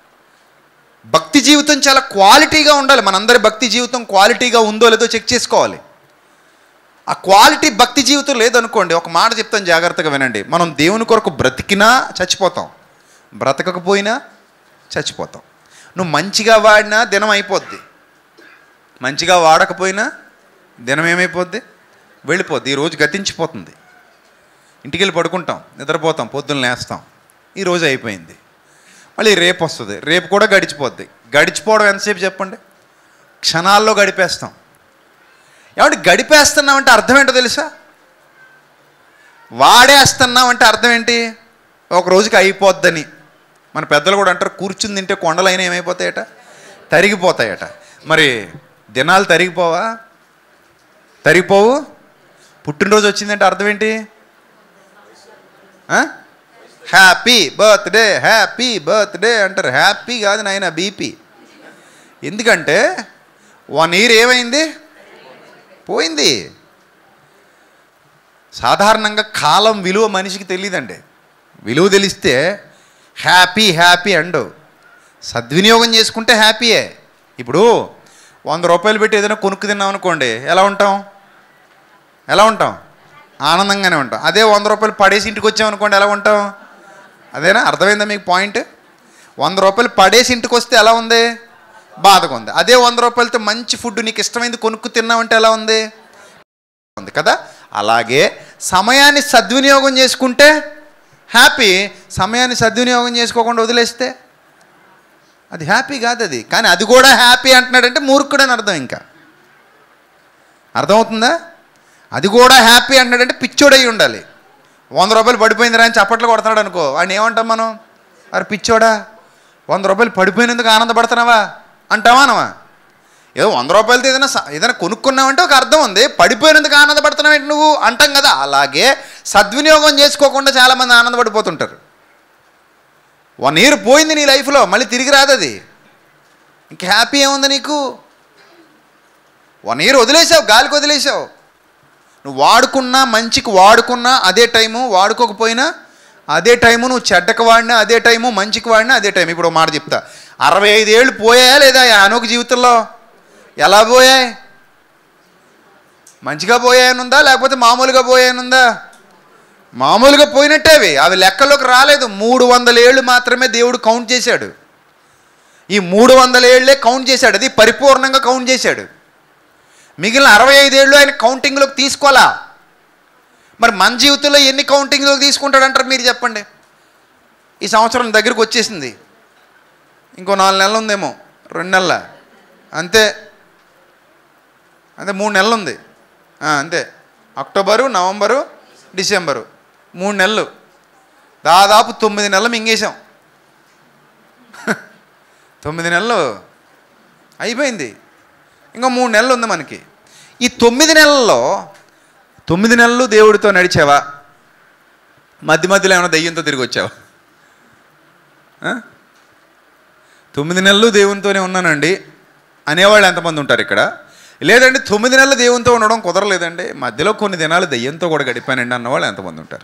భక్తి జీవితం చాలా క్వాలిటీగా ఉండాలి మనందరి భక్తి జీవితం క్వాలిటీగా ఉందో లేదో చెక్ చేసుకోవాలి ఆ క్వాలిటీ భక్తి జీవితం లేదనుకోండి ఒక మాట చెప్తాను జాగ్రత్తగా వినండి మనం దేవుని కొరకు బ్రతికినా చచ్చిపోతాం బ్రతకకపోయినా చచ్చిపోతాం నువ్వు మంచిగా వాడినా దినం అయిపోద్ది మంచిగా వాడకపోయినా దినం ఏమైపోద్ది వెళ్ళిపోద్ది ఈరోజు గతించిపోతుంది ఇంటికి వెళ్ళి పడుకుంటాం నిద్రపోతాం పొద్దున్న లేస్తాం ఈరోజు అయిపోయింది మళ్ళీ రేపు వస్తుంది రేపు కూడా గడిచిపోద్ది గడిచిపోవడం ఎంతసేపు చెప్పండి క్షణాల్లో గడిపేస్తాం ఏమంటే గడిపేస్తున్నామంటే అర్థం ఏంటో తెలుసా వాడేస్తున్నామంటే అర్థం ఏంటి ఒక రోజుకి అయిపోద్దని మన పెద్దలు కూడా అంటారు కూర్చుని తింటే కొండలైన ఏమైపోతాయట తరిగిపోతాయట మరి దినాలు తరిగిపోవా తరిగిపోవు పుట్టినరోజు వచ్చిందంటే అర్థం ఏంటి ఆ? హ్యాపీ బర్త్డే హ్యాపీ బర్త్డే అంటారు హ్యాపీ కాదు నాయన బీపీ ఎందుకంటే వన్ ఇయర్ ఏమైంది పోయింది సాధారణంగా కాలం విలువ మనిషికి తెలియదండి విలువ తెలిస్తే హ్యాపీ హ్యాపీ అండు సద్వినియోగం చేసుకుంటే హ్యాపీయే ఇప్పుడు వంద రూపాయలు పెట్టి ఏదైనా కొనుక్కు తిన్నాం అనుకోండి ఎలా ఉంటాం ఎలా ఉంటాం ఆనందంగానే ఉంటాం అదే వంద రూపాయలు పడేసి ఇంటికి వచ్చాం అనుకోండి ఎలా ఉంటాం అదేనా అర్థమైందా మీకు పాయింట్ వంద రూపాయలు పడేసి ఇంటికి వస్తే ఎలా ఉంది బాధగా ఉంది అదే వంద రూపాయలతో మంచి ఫుడ్ నీకు ఇష్టమైంది కొనుక్కు తిన్నామంటే ఎలా ఉంది ఉంది కదా అలాగే సమయాన్ని సద్వినియోగం చేసుకుంటే హ్యాపీ సమయాన్ని సద్వినియోగం చేసుకోకుండా వదిలేస్తే అది హ్యాపీ కాదు అది కానీ అది కూడా హ్యాపీ అంటున్నాడంటే మూర్ఖుడు అని అర్థం ఇంకా అర్థమవుతుందా అది కూడా హ్యాపీ అంటున్నాడంటే పిచ్చోడై ఉండాలి వంద రూపాయలు పడిపోయిందిరా అని చప్పట్లు కొడుతున్నాడు అనుకో వాడిని ఏమంటాం మనం అరే పిచ్చోడా వంద రూపాయలు పడిపోయినందుకు ఆనందపడుతున్నావా అంటావా అనవా ఏదో వంద రూపాయలతో ఏదైనా స- ఏదైనా కొనుక్కున్నావంటే ఒక అర్థం ఉంది పడిపోయినందుకు ఆనందపడుతున్నావు నువ్వు అంటాం కదా అలాగే సద్వినియోగం చేసుకోకుండా చాలామంది ఆనందపడిపోతుంటారు వన్ ఇయర్ పోయింది నీ లైఫ్లో మళ్ళీ తిరిగి రాదు అది ఇంక హ్యాపీ ఏముంది నీకు వన్ ఇయర్ వదిలేసావు గాలికి వదిలేసావు నువ్వు వాడుకున్నా మంచికి వాడుకున్నా అదే టైము వాడుకోకపోయినా అదే టైము నువ్వు చెడ్డకు వాడినా అదే టైము మంచికి వాడినా అదే టైం ఇప్పుడు ఒక మాట చెప్తా అరవై ఐదు ఏళ్ళు పోయాయా లేదా ఆ అనూక జీవితంలో ఎలా పోయాయి మంచిగా పోయాయనుందా లేకపోతే మామూలుగా పోయాయనుందా మామూలుగా పోయినట్టే అవి అవి లెక్కలోకి రాలేదు మూడు వందల ఏళ్ళు మాత్రమే దేవుడు కౌంట్ చేశాడు ఈ మూడు వందల ఏళ్ళే కౌంట్ చేశాడు అది పరిపూర్ణంగా కౌంట్ చేశాడు మిగిలిన అరవై ఐదేళ్ళు ఆయన కౌంటింగ్లోకి తీసుకోవాలా మరి మన జీవితంలో ఎన్ని కౌంటింగ్లోకి తీసుకుంటాడంటారు మీరు చెప్పండి ఈ సంవత్సరం దగ్గరికి వచ్చేసింది ఇంకో నాలుగు నెలలు ఉందేమో రెండు నెలల అంతే అంతే మూడు నెలలు ఉంది ఆ, అంతే అక్టోబరు నవంబరు డిసెంబరు మూడు నెలలు దాదాపు తొమ్మిది నెలలు మింగేశాం తొమ్మిది నెలలు అయిపోయింది ఇంకా మూడు నెలలు ఉంది మనకి ఈ తొమ్మిది నెలల్లో తొమ్మిది నెలలు దేవుడితో నడిచావా మధ్య మధ్యలో ఏమైనా దయ్యంతో తిరిగి వచ్చావా ఆ? తొమ్మిది నెలలు దేవునితోనే ఉన్నానండి అనేవాళ్ళు ఎంతమంది ఉంటారు ఇక్కడ లేదండి తొమ్మిది నెలలు దేవునితో ఉండడం కుదరలేదండి మధ్యలో కొన్ని దినాలు దయ్యంతో కూడా గడిపానండి అన్నవాళ్ళు ఎంతమంది ఉంటారు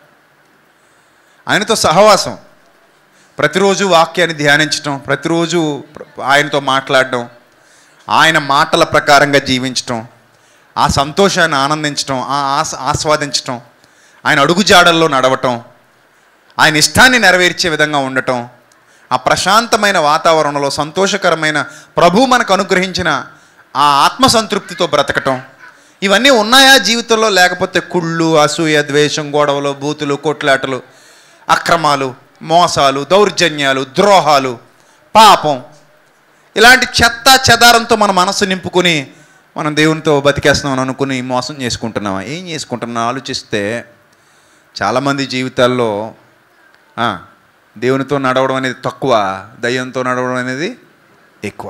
ఆయనతో సహవాసం ప్రతిరోజు వాక్యాన్ని ధ్యానించడం ప్రతిరోజు ప్ర- ఆయనతో మాట్లాడడం ఆయన మాటల ప్రకారంగా జీవించటం ఆ సంతోషాన్ని ఆనందించటం ఆ ఆస్ ఆస్వాదించటం ఆయన అడుగుజాడల్లో నడవటం ఆయన ఇష్టాన్ని నెరవేర్చే విధంగా ఉండటం ఆ ప్రశాంతమైన వాతావరణంలో సంతోషకరమైన ప్రభు మనకు అనుగ్రహించిన ఆ ఆత్మసంతృప్తితో బ్రతకటం ఇవన్నీ ఉన్నాయా జీవితంలో లేకపోతే కుళ్ళు అసూయ ద్వేషం గొడవలు బూతులు కొట్లాటలు అక్రమాలు మోసాలు దౌర్జన్యాలు ద్రోహాలు పాపం ఇలాంటి చెత్త చెదారంతో మన మనసు నింపుకుని మనం దేవునితో బతికేస్తున్నాం అనుకుని మోసం చేసుకుంటున్నామా ఏం చేసుకుంటున్నా ఆలోచిస్తే చాలామంది జీవితాల్లో ఆ, దేవునితో నడవడం అనేది తక్కువ దయ్యంతో నడవడం అనేది ఎక్కువ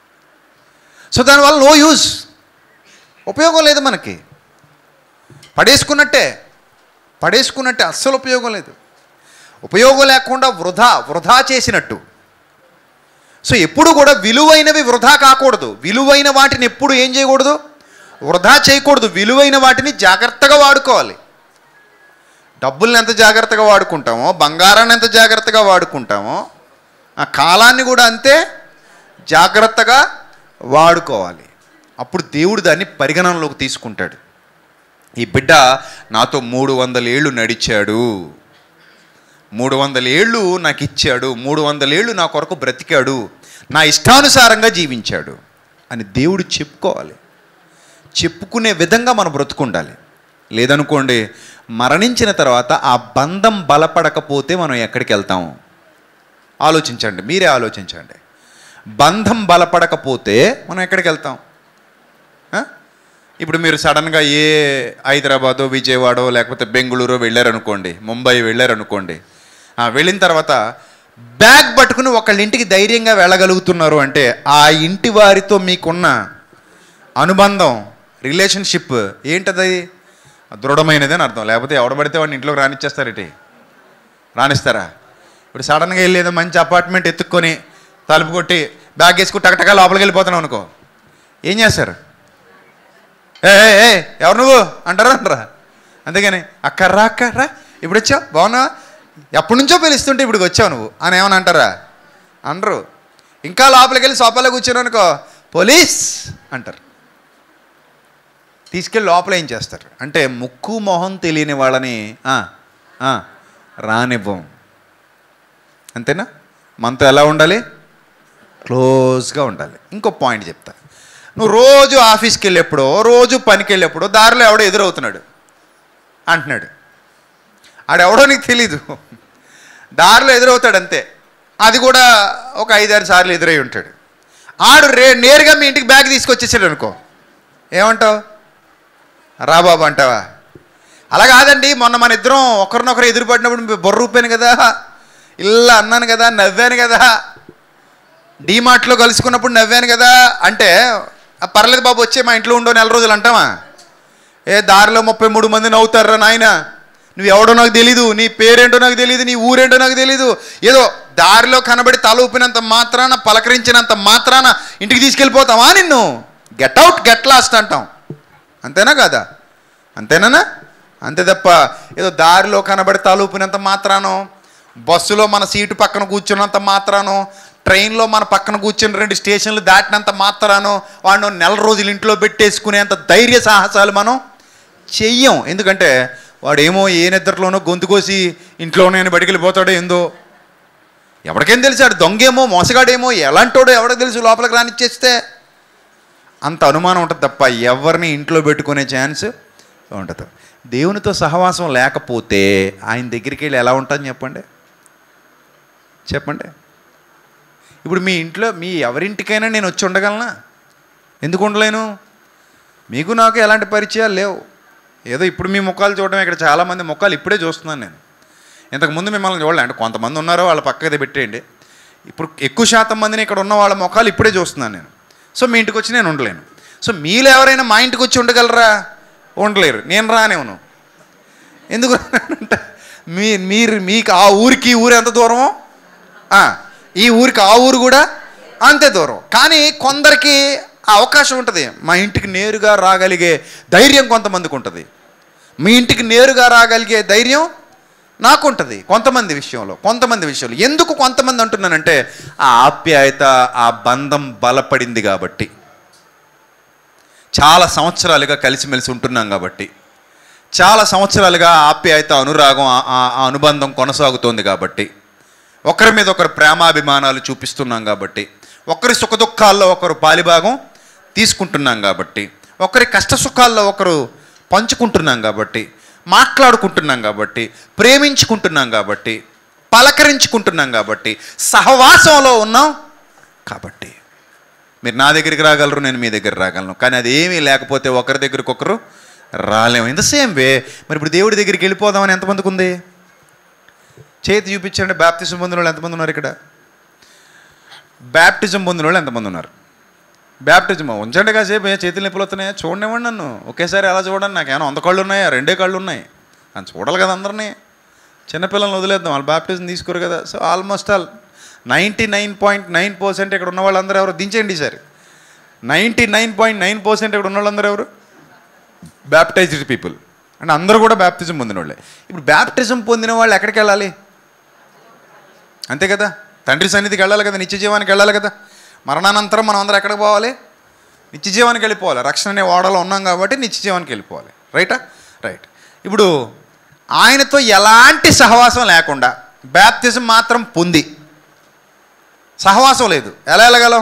సో దానివల్ల నో యూజ్ ఉపయోగం లేదు మనకి పడేసుకున్నట్టే పడేసుకున్నట్టే అస్సలు ఉపయోగం లేదు ఉపయోగం లేకుండా వృధా వృధా చేసినట్టు సో ఎప్పుడు కూడా విలువైనవి వృధా కాకూడదు విలువైన వాటిని ఎప్పుడు ఏం చేయకూడదు వృధా చేయకూడదు విలువైన వాటిని జాగ్రత్తగా వాడుకోవాలి డబ్బుల్ని ఎంత జాగ్రత్తగా వాడుకుంటామో బంగారాన్ని ఎంత జాగ్రత్తగా వాడుకుంటామో ఆ కాలాన్ని కూడా అంతే జాగ్రత్తగా వాడుకోవాలి అప్పుడు దేవుడు దాన్ని పరిగణనలోకి తీసుకుంటాడు ఈ బిడ్డ నాతో మూడు వందల ఏళ్ళు నడిచాడు మూడు వందల ఏళ్ళు నాకు ఇచ్చాడు మూడు వందల ఏళ్ళు నా కొరకు బ్రతికాడు నా ఇష్టానుసారంగా జీవించాడు అని దేవుడు చెప్పుకోవాలి చెప్పుకునే విధంగా మనం బ్రతుకుండాలి లేదనుకోండి మరణించిన తర్వాత ఆ బంధం బలపడకపోతే మనం ఎక్కడికి వెళ్తాం ఆలోచించండి మీరే ఆలోచించండి బంధం బలపడకపోతే మనం ఎక్కడికి వెళ్తాం ఆ? ఇప్పుడు మీరు సడన్గా ఏ హైదరాబాదో విజయవాడో లేకపోతే బెంగళూరు వెళ్ళారనుకోండి ముంబై వెళ్ళారనుకోండి ఆ, వెళ్ళిన తర్వాత బ్యాగ్ పట్టుకుని ఒకళ్ళ ఇంటికి ధైర్యంగా వెళ్ళగలుగుతున్నారు అంటే ఆ ఇంటి వారితో మీకున్న అనుబంధం రిలేషన్షిప్ ఏంటది దృఢమైనది అని అర్థం లేకపోతే ఎవడ పడితే వాడిని ఇంట్లోకి రానిచ్చేస్తారేటి రానిస్తారా ఇప్పుడు సడన్గా వెళ్ళి ఏదో మంచి అపార్ట్మెంట్ ఎత్తుక్కొని తలుపు కొట్టి బ్యాగ్ వేసుకుని టకటకా లోపలికి వెళ్ళిపోతున్నావు అనుకో ఏం చేస్తారు ఏ ఏ, ఏ ఎవరు నువ్వు అంటారా అంటారా అంతేగాని అక్కర్రా అక్కర్రా ఇప్పుడు వచ్చావు బాగున్నావా ఎప్పటి నుంచో పిలుస్తుంటే ఇప్పుడు వచ్చావు నువ్వు అని ఏమని అంటారా అనరు ఇంకా లోపలికి వెళ్ళి సోఫాలో కూర్చొని అనుకో పోలీస్ అంటారు తీసుకెళ్ళి లోపల ఏం చేస్తారు అంటే ముక్కు మొహం తెలియని వాళ్ళని ఆ, ఆ, రానివ్వం అంతేనా మనతో ఎలా ఉండాలి క్లోజ్గా ఉండాలి ఇంకో పాయింట్ చెప్తా నువ్వు రోజు ఆఫీస్కి వెళ్ళేప్పుడో రోజు పనికి వెళ్ళేప్పుడో దారిలో ఎవడో ఎదురవుతున్నాడు అంటున్నాడు ఆడెవడో నీకు తెలీదు దారిలో ఎదురవుతాడు అంతే అది కూడా ఒక ఐదారు సార్లు ఎదురై ఉంటాడు ఆడు రే నేరుగా మీ ఇంటికి బ్యాగ్ తీసుకొచ్చేసాడు అనుకో ఏమంటావు రా బాబు అంటావా అలా కాదండి మొన్న మన ఇద్దరం ఒకరినొకరు ఎదురుపడినప్పుడు బొర్ర ఊపాను కదా ఇలా అన్నాను కదా నవ్వాను కదా డీమార్ట్లో కలుసుకున్నప్పుడు నవ్వాను కదా అంటే "ఆ, పర్లేదు బాబు వచ్చే మా ఇంట్లో ఉండో నెల రోజులు అంటావా ఏ దారిలో ముప్పై మూడు మంది నవ్వుతారా నాయన నువ్వు ఎవడో నాకు తెలీదు నీ పేరేంటో నాకు తెలియదు నీ ఊరేంటో నాకు తెలీదు ఏదో దారిలో కనబడి తల ఊపినంత మాత్రాన పలకరించినంత మాత్రాన ఇంటికి తీసుకెళ్ళిపోతావా నిన్ను గెట్ అవుట్ గెట్ లాస్ట్ అంటాం అంతేనా కాదా అంతేనా అంతే తప్ప ఏదో దారిలో కనబడి తలూపినంత మాత్రానో బస్సులో మన సీటు పక్కన కూర్చున్నంత మాత్రానో ట్రైన్లో మన పక్కన కూర్చుని రెండు స్టేషన్లు దాటినంత మాత్రానో వాడిని నెల రోజులు ఇంట్లో పెట్టేసుకునేంత ధైర్య సాహసాలు మనం చెయ్యం ఎందుకంటే వాడేమో ఏ నిద్రలోనో గొంతు కోసి ఇంట్లోనే అని బడికి వెళ్ళిపోతాడో ఏందో ఎవరికేం తెలిసాడు దొంగేమో మోసగాడేమో ఎలాంటోడో ఎవడో తెలుసు లోపలికి రానిచ్చేస్తే అంత అనుమానం ఉంటుంది తప్ప ఎవరిని ఇంట్లో పెట్టుకునే ఛాన్స్ ఉండదు దేవునితో సహవాసం లేకపోతే ఆయన దగ్గరికి వెళ్ళి ఎలా ఉంటాను చెప్పండి చెప్పండి ఇప్పుడు మీ ఇంట్లో మీ ఎవరింటికైనా నేను వచ్చి ఉండగలనా ఎందుకు ఉండలేను మీకు నాకు ఎలాంటి పరిచయాలు లేవు ఏదో ఇప్పుడు మీ ముఖాలు చూడడం ఇక్కడ చాలామంది ముఖాలు ఇప్పుడే చూస్తున్నాను నేను ఇంతకుముందు మిమ్మల్ని చూడలే అంటే కొంతమంది ఉన్నారో వాళ్ళ పక్కది పెట్టేయండి ఇప్పుడు ఎక్కువ శాతం మందిని ఇక్కడ ఉన్న వాళ్ళ ముఖాలు ఇప్పుడే చూస్తున్నాను నేను సో మీ ఇంటికి వచ్చి నేను ఉండలేను సో మీరు ఎవరైనా మా ఇంటికి వచ్చి ఉండగలరా ఉండలేరు నేను రానేవును ఎందుకు రానంటే మీ మీరు మీకు ఆ ఊరికి ఈ ఊరు ఎంత దూరమో ఆ, ఈ ఊరికి ఆ ఊరు కూడా అంతే దూరం కానీ కొందరికి ఆ అవకాశం ఉంటుంది మా ఇంటికి నేరుగా రాగలిగే ధైర్యం కొంతమందికి ఉంటుంది మీ ఇంటికి నేరుగా రాగలిగే ధైర్యం నాకు ఉంటుంది కొంతమంది విషయంలో కొంతమంది విషయంలో ఎందుకు కొంతమంది అంటున్నానంటే ఆ ఆప్యాయత ఆ బంధం బలపడింది కాబట్టి చాలా సంవత్సరాలుగా కలిసిమెలిసి ఉంటున్నాం కాబట్టి చాలా సంవత్సరాలుగా ఆ ఆప్యాయత అనురాగం ఆ- ఆ ఆ అనుబంధం కొనసాగుతోంది కాబట్టి ఒకరి మీద ఒకరు ప్రేమాభిమానాలు చూపిస్తున్నాం కాబట్టి ఒకరి సుఖదుఖాల్లో ఒకరు పాలిభాగం తీసుకుంటున్నాం కాబట్టి ఒకరి కష్ట సుఖాల్లో ఒకరు పంచుకుంటున్నాం కాబట్టి మాట్లాడుకుంటున్నాం కాబట్టి ప్రేమించుకుంటున్నాం కాబట్టి పలకరించుకుంటున్నాం కాబట్టి సహవాసంలో ఉన్నాం కాబట్టి మీరు నా దగ్గరికి రాగలరు నేను మీ దగ్గర రాగలను కానీ అది ఏమీ లేకపోతే ఒకరి దగ్గరికి ఒకరు రాలేము ఇన్ ద సేమ్ వే మరి ఇప్పుడు దేవుడి దగ్గరికి వెళ్ళిపోదామని ఎంతమందికి ఉంది చేతి చూపించండి బ్యాప్టిజం పొందిన వాళ్ళు ఎంతమంది ఉన్నారు ఇక్కడ బ్యాప్టిజం పొందిన వాళ్ళు ఎంతమంది ఉన్నారు బ్యాప్టిజం ఉంచండి కాసేపు ఏ చేతులు నొప్పులు వస్తున్నాయా చూడనివ్వండి నన్ను ఒకేసారి అలా చూడండి నాకు ఏమైనా వంద కళ్ళు ఉన్నాయా రెండే కళ్ళు ఉన్నాయి అని చూడాలి కదా అందరినీ చిన్నపిల్లల్ని వదిలేద్దాం వాళ్ళు బ్యాప్టిజం తీసుకోరు కదా so almost all ninety nine point nine percent ఇక్కడ ఉన్న వాళ్ళందరూ ఎవరు దించండి sir ninety nine point nine percent ఇక్కడ ఉన్న వాళ్ళందరూ ఎవరు బ్యాప్టైజ్డ్ పీపుల్ అంటే అందరూ కూడా బ్యాప్టిజం పొందిన వాళ్ళే ఇప్పుడు బ్యాప్టిజం పొందిన వాళ్ళు ఎక్కడికి వెళ్ళాలి అంతే కదా తండ్రి సన్నిధికి వెళ్ళాలి కదా నిత్య జీవానికి వెళ్ళాలి కదా మరణానంతరం మనం అందరం ఎక్కడికి పోవాలి నిత్య జీవానికి వెళ్ళిపోవాలి రక్షణ అనే ఓడలో ఉన్నాం కాబట్టి నిత్య జీవానికి వెళ్ళిపోవాలి రైటా రైట్ ఇప్పుడు ఆయనతో ఎలాంటి సహవాసం లేకుండా బ్యాప్తిజం మాత్రం పొంది సహవాసం లేదు ఎలా వెళ్ళగలం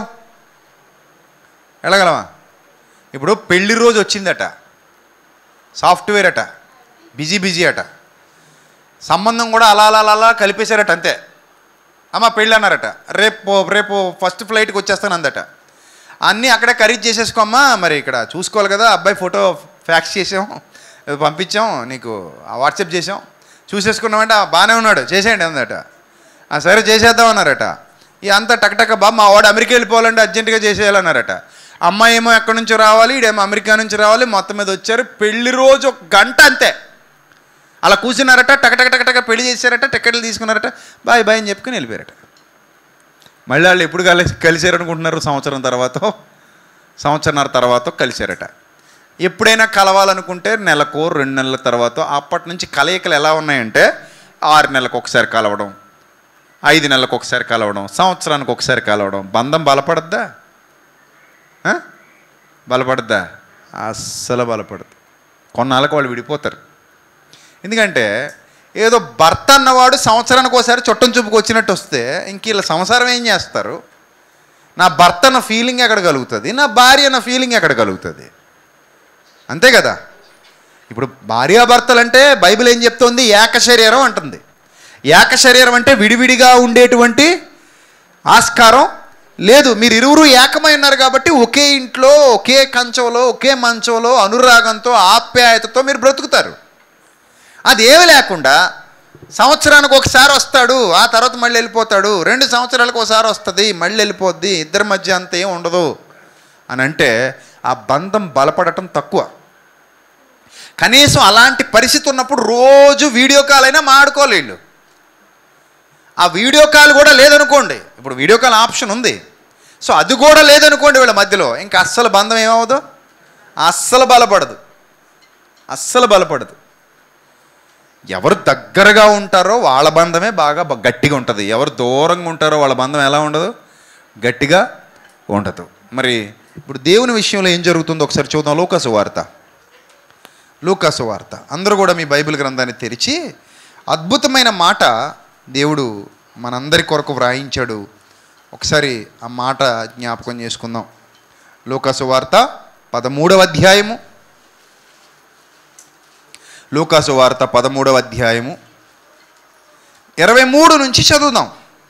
వెళ్ళగలమా ఇప్పుడు పెళ్లి రోజు వచ్చిందట సాఫ్ట్వేర్ అట బిజీ బిజీ అట సంబంధం కూడా అలా అలా అలా అలా కలిపేశారట అంతే అమ్మ పెళ్ళి అన్నారట రేపు రేపు ఫస్ట్ ఫ్లైట్కి వచ్చేస్తాను అందట అన్నీ అక్కడే ఖరీదు చేసేసుకోమ్మా మరి ఇక్కడ చూసుకోవాలి కదా అబ్బాయి ఫోటో ఫ్యాక్స్ చేసాం ఏదో పంపించాం నీకు వాట్సాప్ చేసాం చూసేసుకున్నామంటే "ఆ, బాగానే ఉన్నాడు చేసేయండి అందట "ఆ, సరే చేసేద్దాం అన్నారట ఈ అంతా టకటక బా మా వాడు అమెరికా వెళ్ళిపోవాలంటే అర్జెంటుగా చేసేయాలన్నారట అమ్మాయి ఏమో ఎక్కడి నుంచో రావాలి ఈడేమో అమెరికా నుంచి రావాలి మొత్తం మీద వచ్చారు పెళ్లి రోజు ఒక గంట అంతే అలా కూర్చున్నారట టక టక టక టక పెళ్లి చేశారట టికెట్లు తీసుకున్నారట బాయ్ బాయ్ అని చెప్పుకుని వెళ్ళిపోయారట మళ్ళీ వాళ్ళు ఎప్పుడు కలిసి కలిసారు అనుకుంటున్నారు సంవత్సరం తర్వాత సంవత్సరంన్నర తర్వాత కలిశారట ఎప్పుడైనా కలవాలనుకుంటే నెలకో రెండు నెలల తర్వాత అప్పటి నుంచి కలయికలు ఎలా ఉన్నాయంటే ఆరు నెలలకు ఒకసారి కలవడం ఐదు నెలలకు ఒకసారి కలవడం సంవత్సరానికి ఒకసారి కలవడం బంధం బలపడద్దా ఆ? బలపడద్దా అస్సలు బలపడదు కొన్నాళ్ళకు వాళ్ళు విడిపోతారు ఎందుకంటే ఏదో భర్త అన్నవాడు సంవత్సరానికి ఒకసారి చుట్టం చూపుకు వచ్చినట్టు వస్తే ఇంక వీళ్ళ సంసారం ఏం చేస్తారు నా భర్త అన్న ఫీలింగ్ ఎక్కడ కలుగుతుంది నా భార్య అన్న ఫీలింగ్ ఎక్కడ కలుగుతుంది అంతే కదా ఇప్పుడు భార్యాభర్తలు అంటే బైబిల్ ఏం చెప్తోంది ఏక శరీరం అంటుంది ఏక శరీరం అంటే విడివిడిగా ఉండేటువంటి ఆస్కారం లేదు మీరు ఇరువురు ఏకమై ఉన్నారు కాబట్టి ఒకే ఇంట్లో ఒకే కంచంలో ఒకే మంచంలో అనురాగంతో ఆప్యాయతతో మీరు బ్రతుకుతారు అది ఏమి లేకుండా సంవత్సరానికి ఒకసారి వస్తాడు ఆ తర్వాత మళ్ళీ వెళ్ళిపోతాడు రెండు సంవత్సరాలకు ఒకసారి వస్తుంది మళ్ళీ వెళ్ళిపోద్ది ఇద్దరి మధ్య అంత ఏం ఉండదు అని అంటే ఆ బంధం బలపడటం తక్కువ కనీసం అలాంటి పరిస్థితి ఉన్నప్పుడు రోజు వీడియో కాల్ అయినా మాడుకోవాలి వీళ్ళు ఆ వీడియో కాల్ కూడా లేదనుకోండి ఇప్పుడు వీడియో కాల్ ఆప్షన్ ఉంది సో అది కూడా లేదనుకోండి వీళ్ళ మధ్యలో ఇంకా అస్సలు బంధం ఏమవుదు అస్సలు బలపడదు అస్సలు బలపడదు ఎవరు దగ్గరగా ఉంటారో వాళ్ళ బంధమే బాగా బ- గట్టిగా ఉంటుంది ఎవరు దూరంగా ఉంటారో వాళ్ళ బంధం ఎలా ఉండదు గట్టిగా ఉండదు మరి ఇప్పుడు దేవుని విషయంలో ఏం జరుగుతుందో ఒకసారి చూద్దాం లోకసు వార్త లూకాసు వార్త అందరూ కూడా మీ బైబిల్ గ్రంథాన్ని తెరిచి అద్భుతమైన మాట దేవుడు మనందరి కొరకు వ్రాయించాడు ఒకసారి ఆ మాట జ్ఞాపకం చేసుకుందాం లూకాసు వార్త పదమూడవ అధ్యాయము లూకాసు వార్త పదమూడవ అధ్యాయము ఇరవై మూడు నుంచి చదువుదాం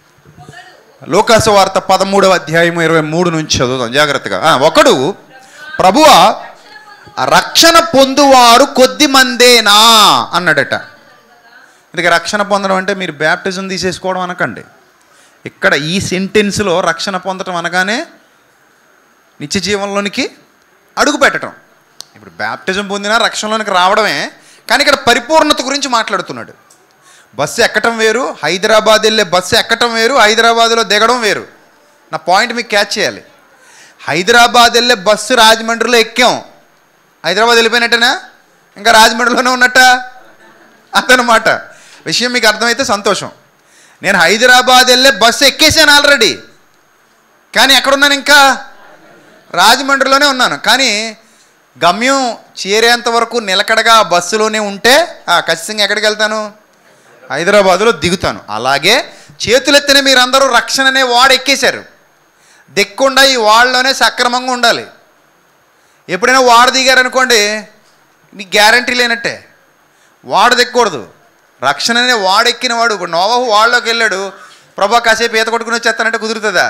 లోకాసు వార్త పదమూడవ అధ్యాయము ఇరవై మూడు నుంచి చదువుదాం జాగ్రత్తగా ఆ, ఒకడు ప్రభువా రక్షణ పొందువారు కొద్ది మందేనా అన్నాడట ఇక రక్షణ పొందడం అంటే మీరు బ్యాప్టిజం తీసేసుకోవడం అనకండి ఇక్కడ ఈ సెంటెన్స్లో రక్షణ పొందడం అనగానే నిత్య జీవంలోనికి అడుగు పెట్టడం ఇప్పుడు బ్యాప్టిజం పొందినా రక్షణలోనికి రావడమే కానీ ఇక్కడ పరిపూర్ణత గురించి మాట్లాడుతున్నాడు బస్సు ఎక్కటం వేరు హైదరాబాద్ వెళ్ళే బస్సు ఎక్కటం వేరు హైదరాబాద్లో దిగడం వేరు నా పాయింట్ మీకు క్యాచ్ చేయాలి హైదరాబాద్ వెళ్ళే బస్సు రాజమండ్రిలో ఎక్కాం హైదరాబాద్ వెళ్ళిపోయినట్టేనా ఇంకా రాజమండ్రిలోనే ఉన్నట్ట అదనమాట విషయం మీకు అర్థమైతే సంతోషం నేను హైదరాబాద్ వెళ్ళే బస్సు ఎక్కేసాను ఆల్రెడీ కానీ ఎక్కడున్నాను ఇంకా రాజమండ్రిలోనే ఉన్నాను కానీ గమ్యం చేరేంత వరకు నిలకడగా ఆ బస్సులోనే ఉంటే ఆ, ఖచ్చితంగా ఎక్కడికి వెళ్తాను హైదరాబాదులో దిగుతాను అలాగే చేతులెత్తిన మీరందరూ రక్షణ అనే వాడు ఎక్కేశారు దిక్కుండా ఈ వాళ్ళలోనే సక్రమంగా ఉండాలి ఎప్పుడైనా వాడు దిగారనుకోండి నీకు గ్యారంటీ లేనట్టే వాడు దిక్కకూడదు రక్షణ అనే వాడు ఎక్కిన వాడు ఇప్పుడు నోవాహు వాళ్ళలోకి వెళ్ళాడు ప్రభా కాసేపు ఈత కొట్టుకుని వచ్చేస్తానంటే కుదురుతుందా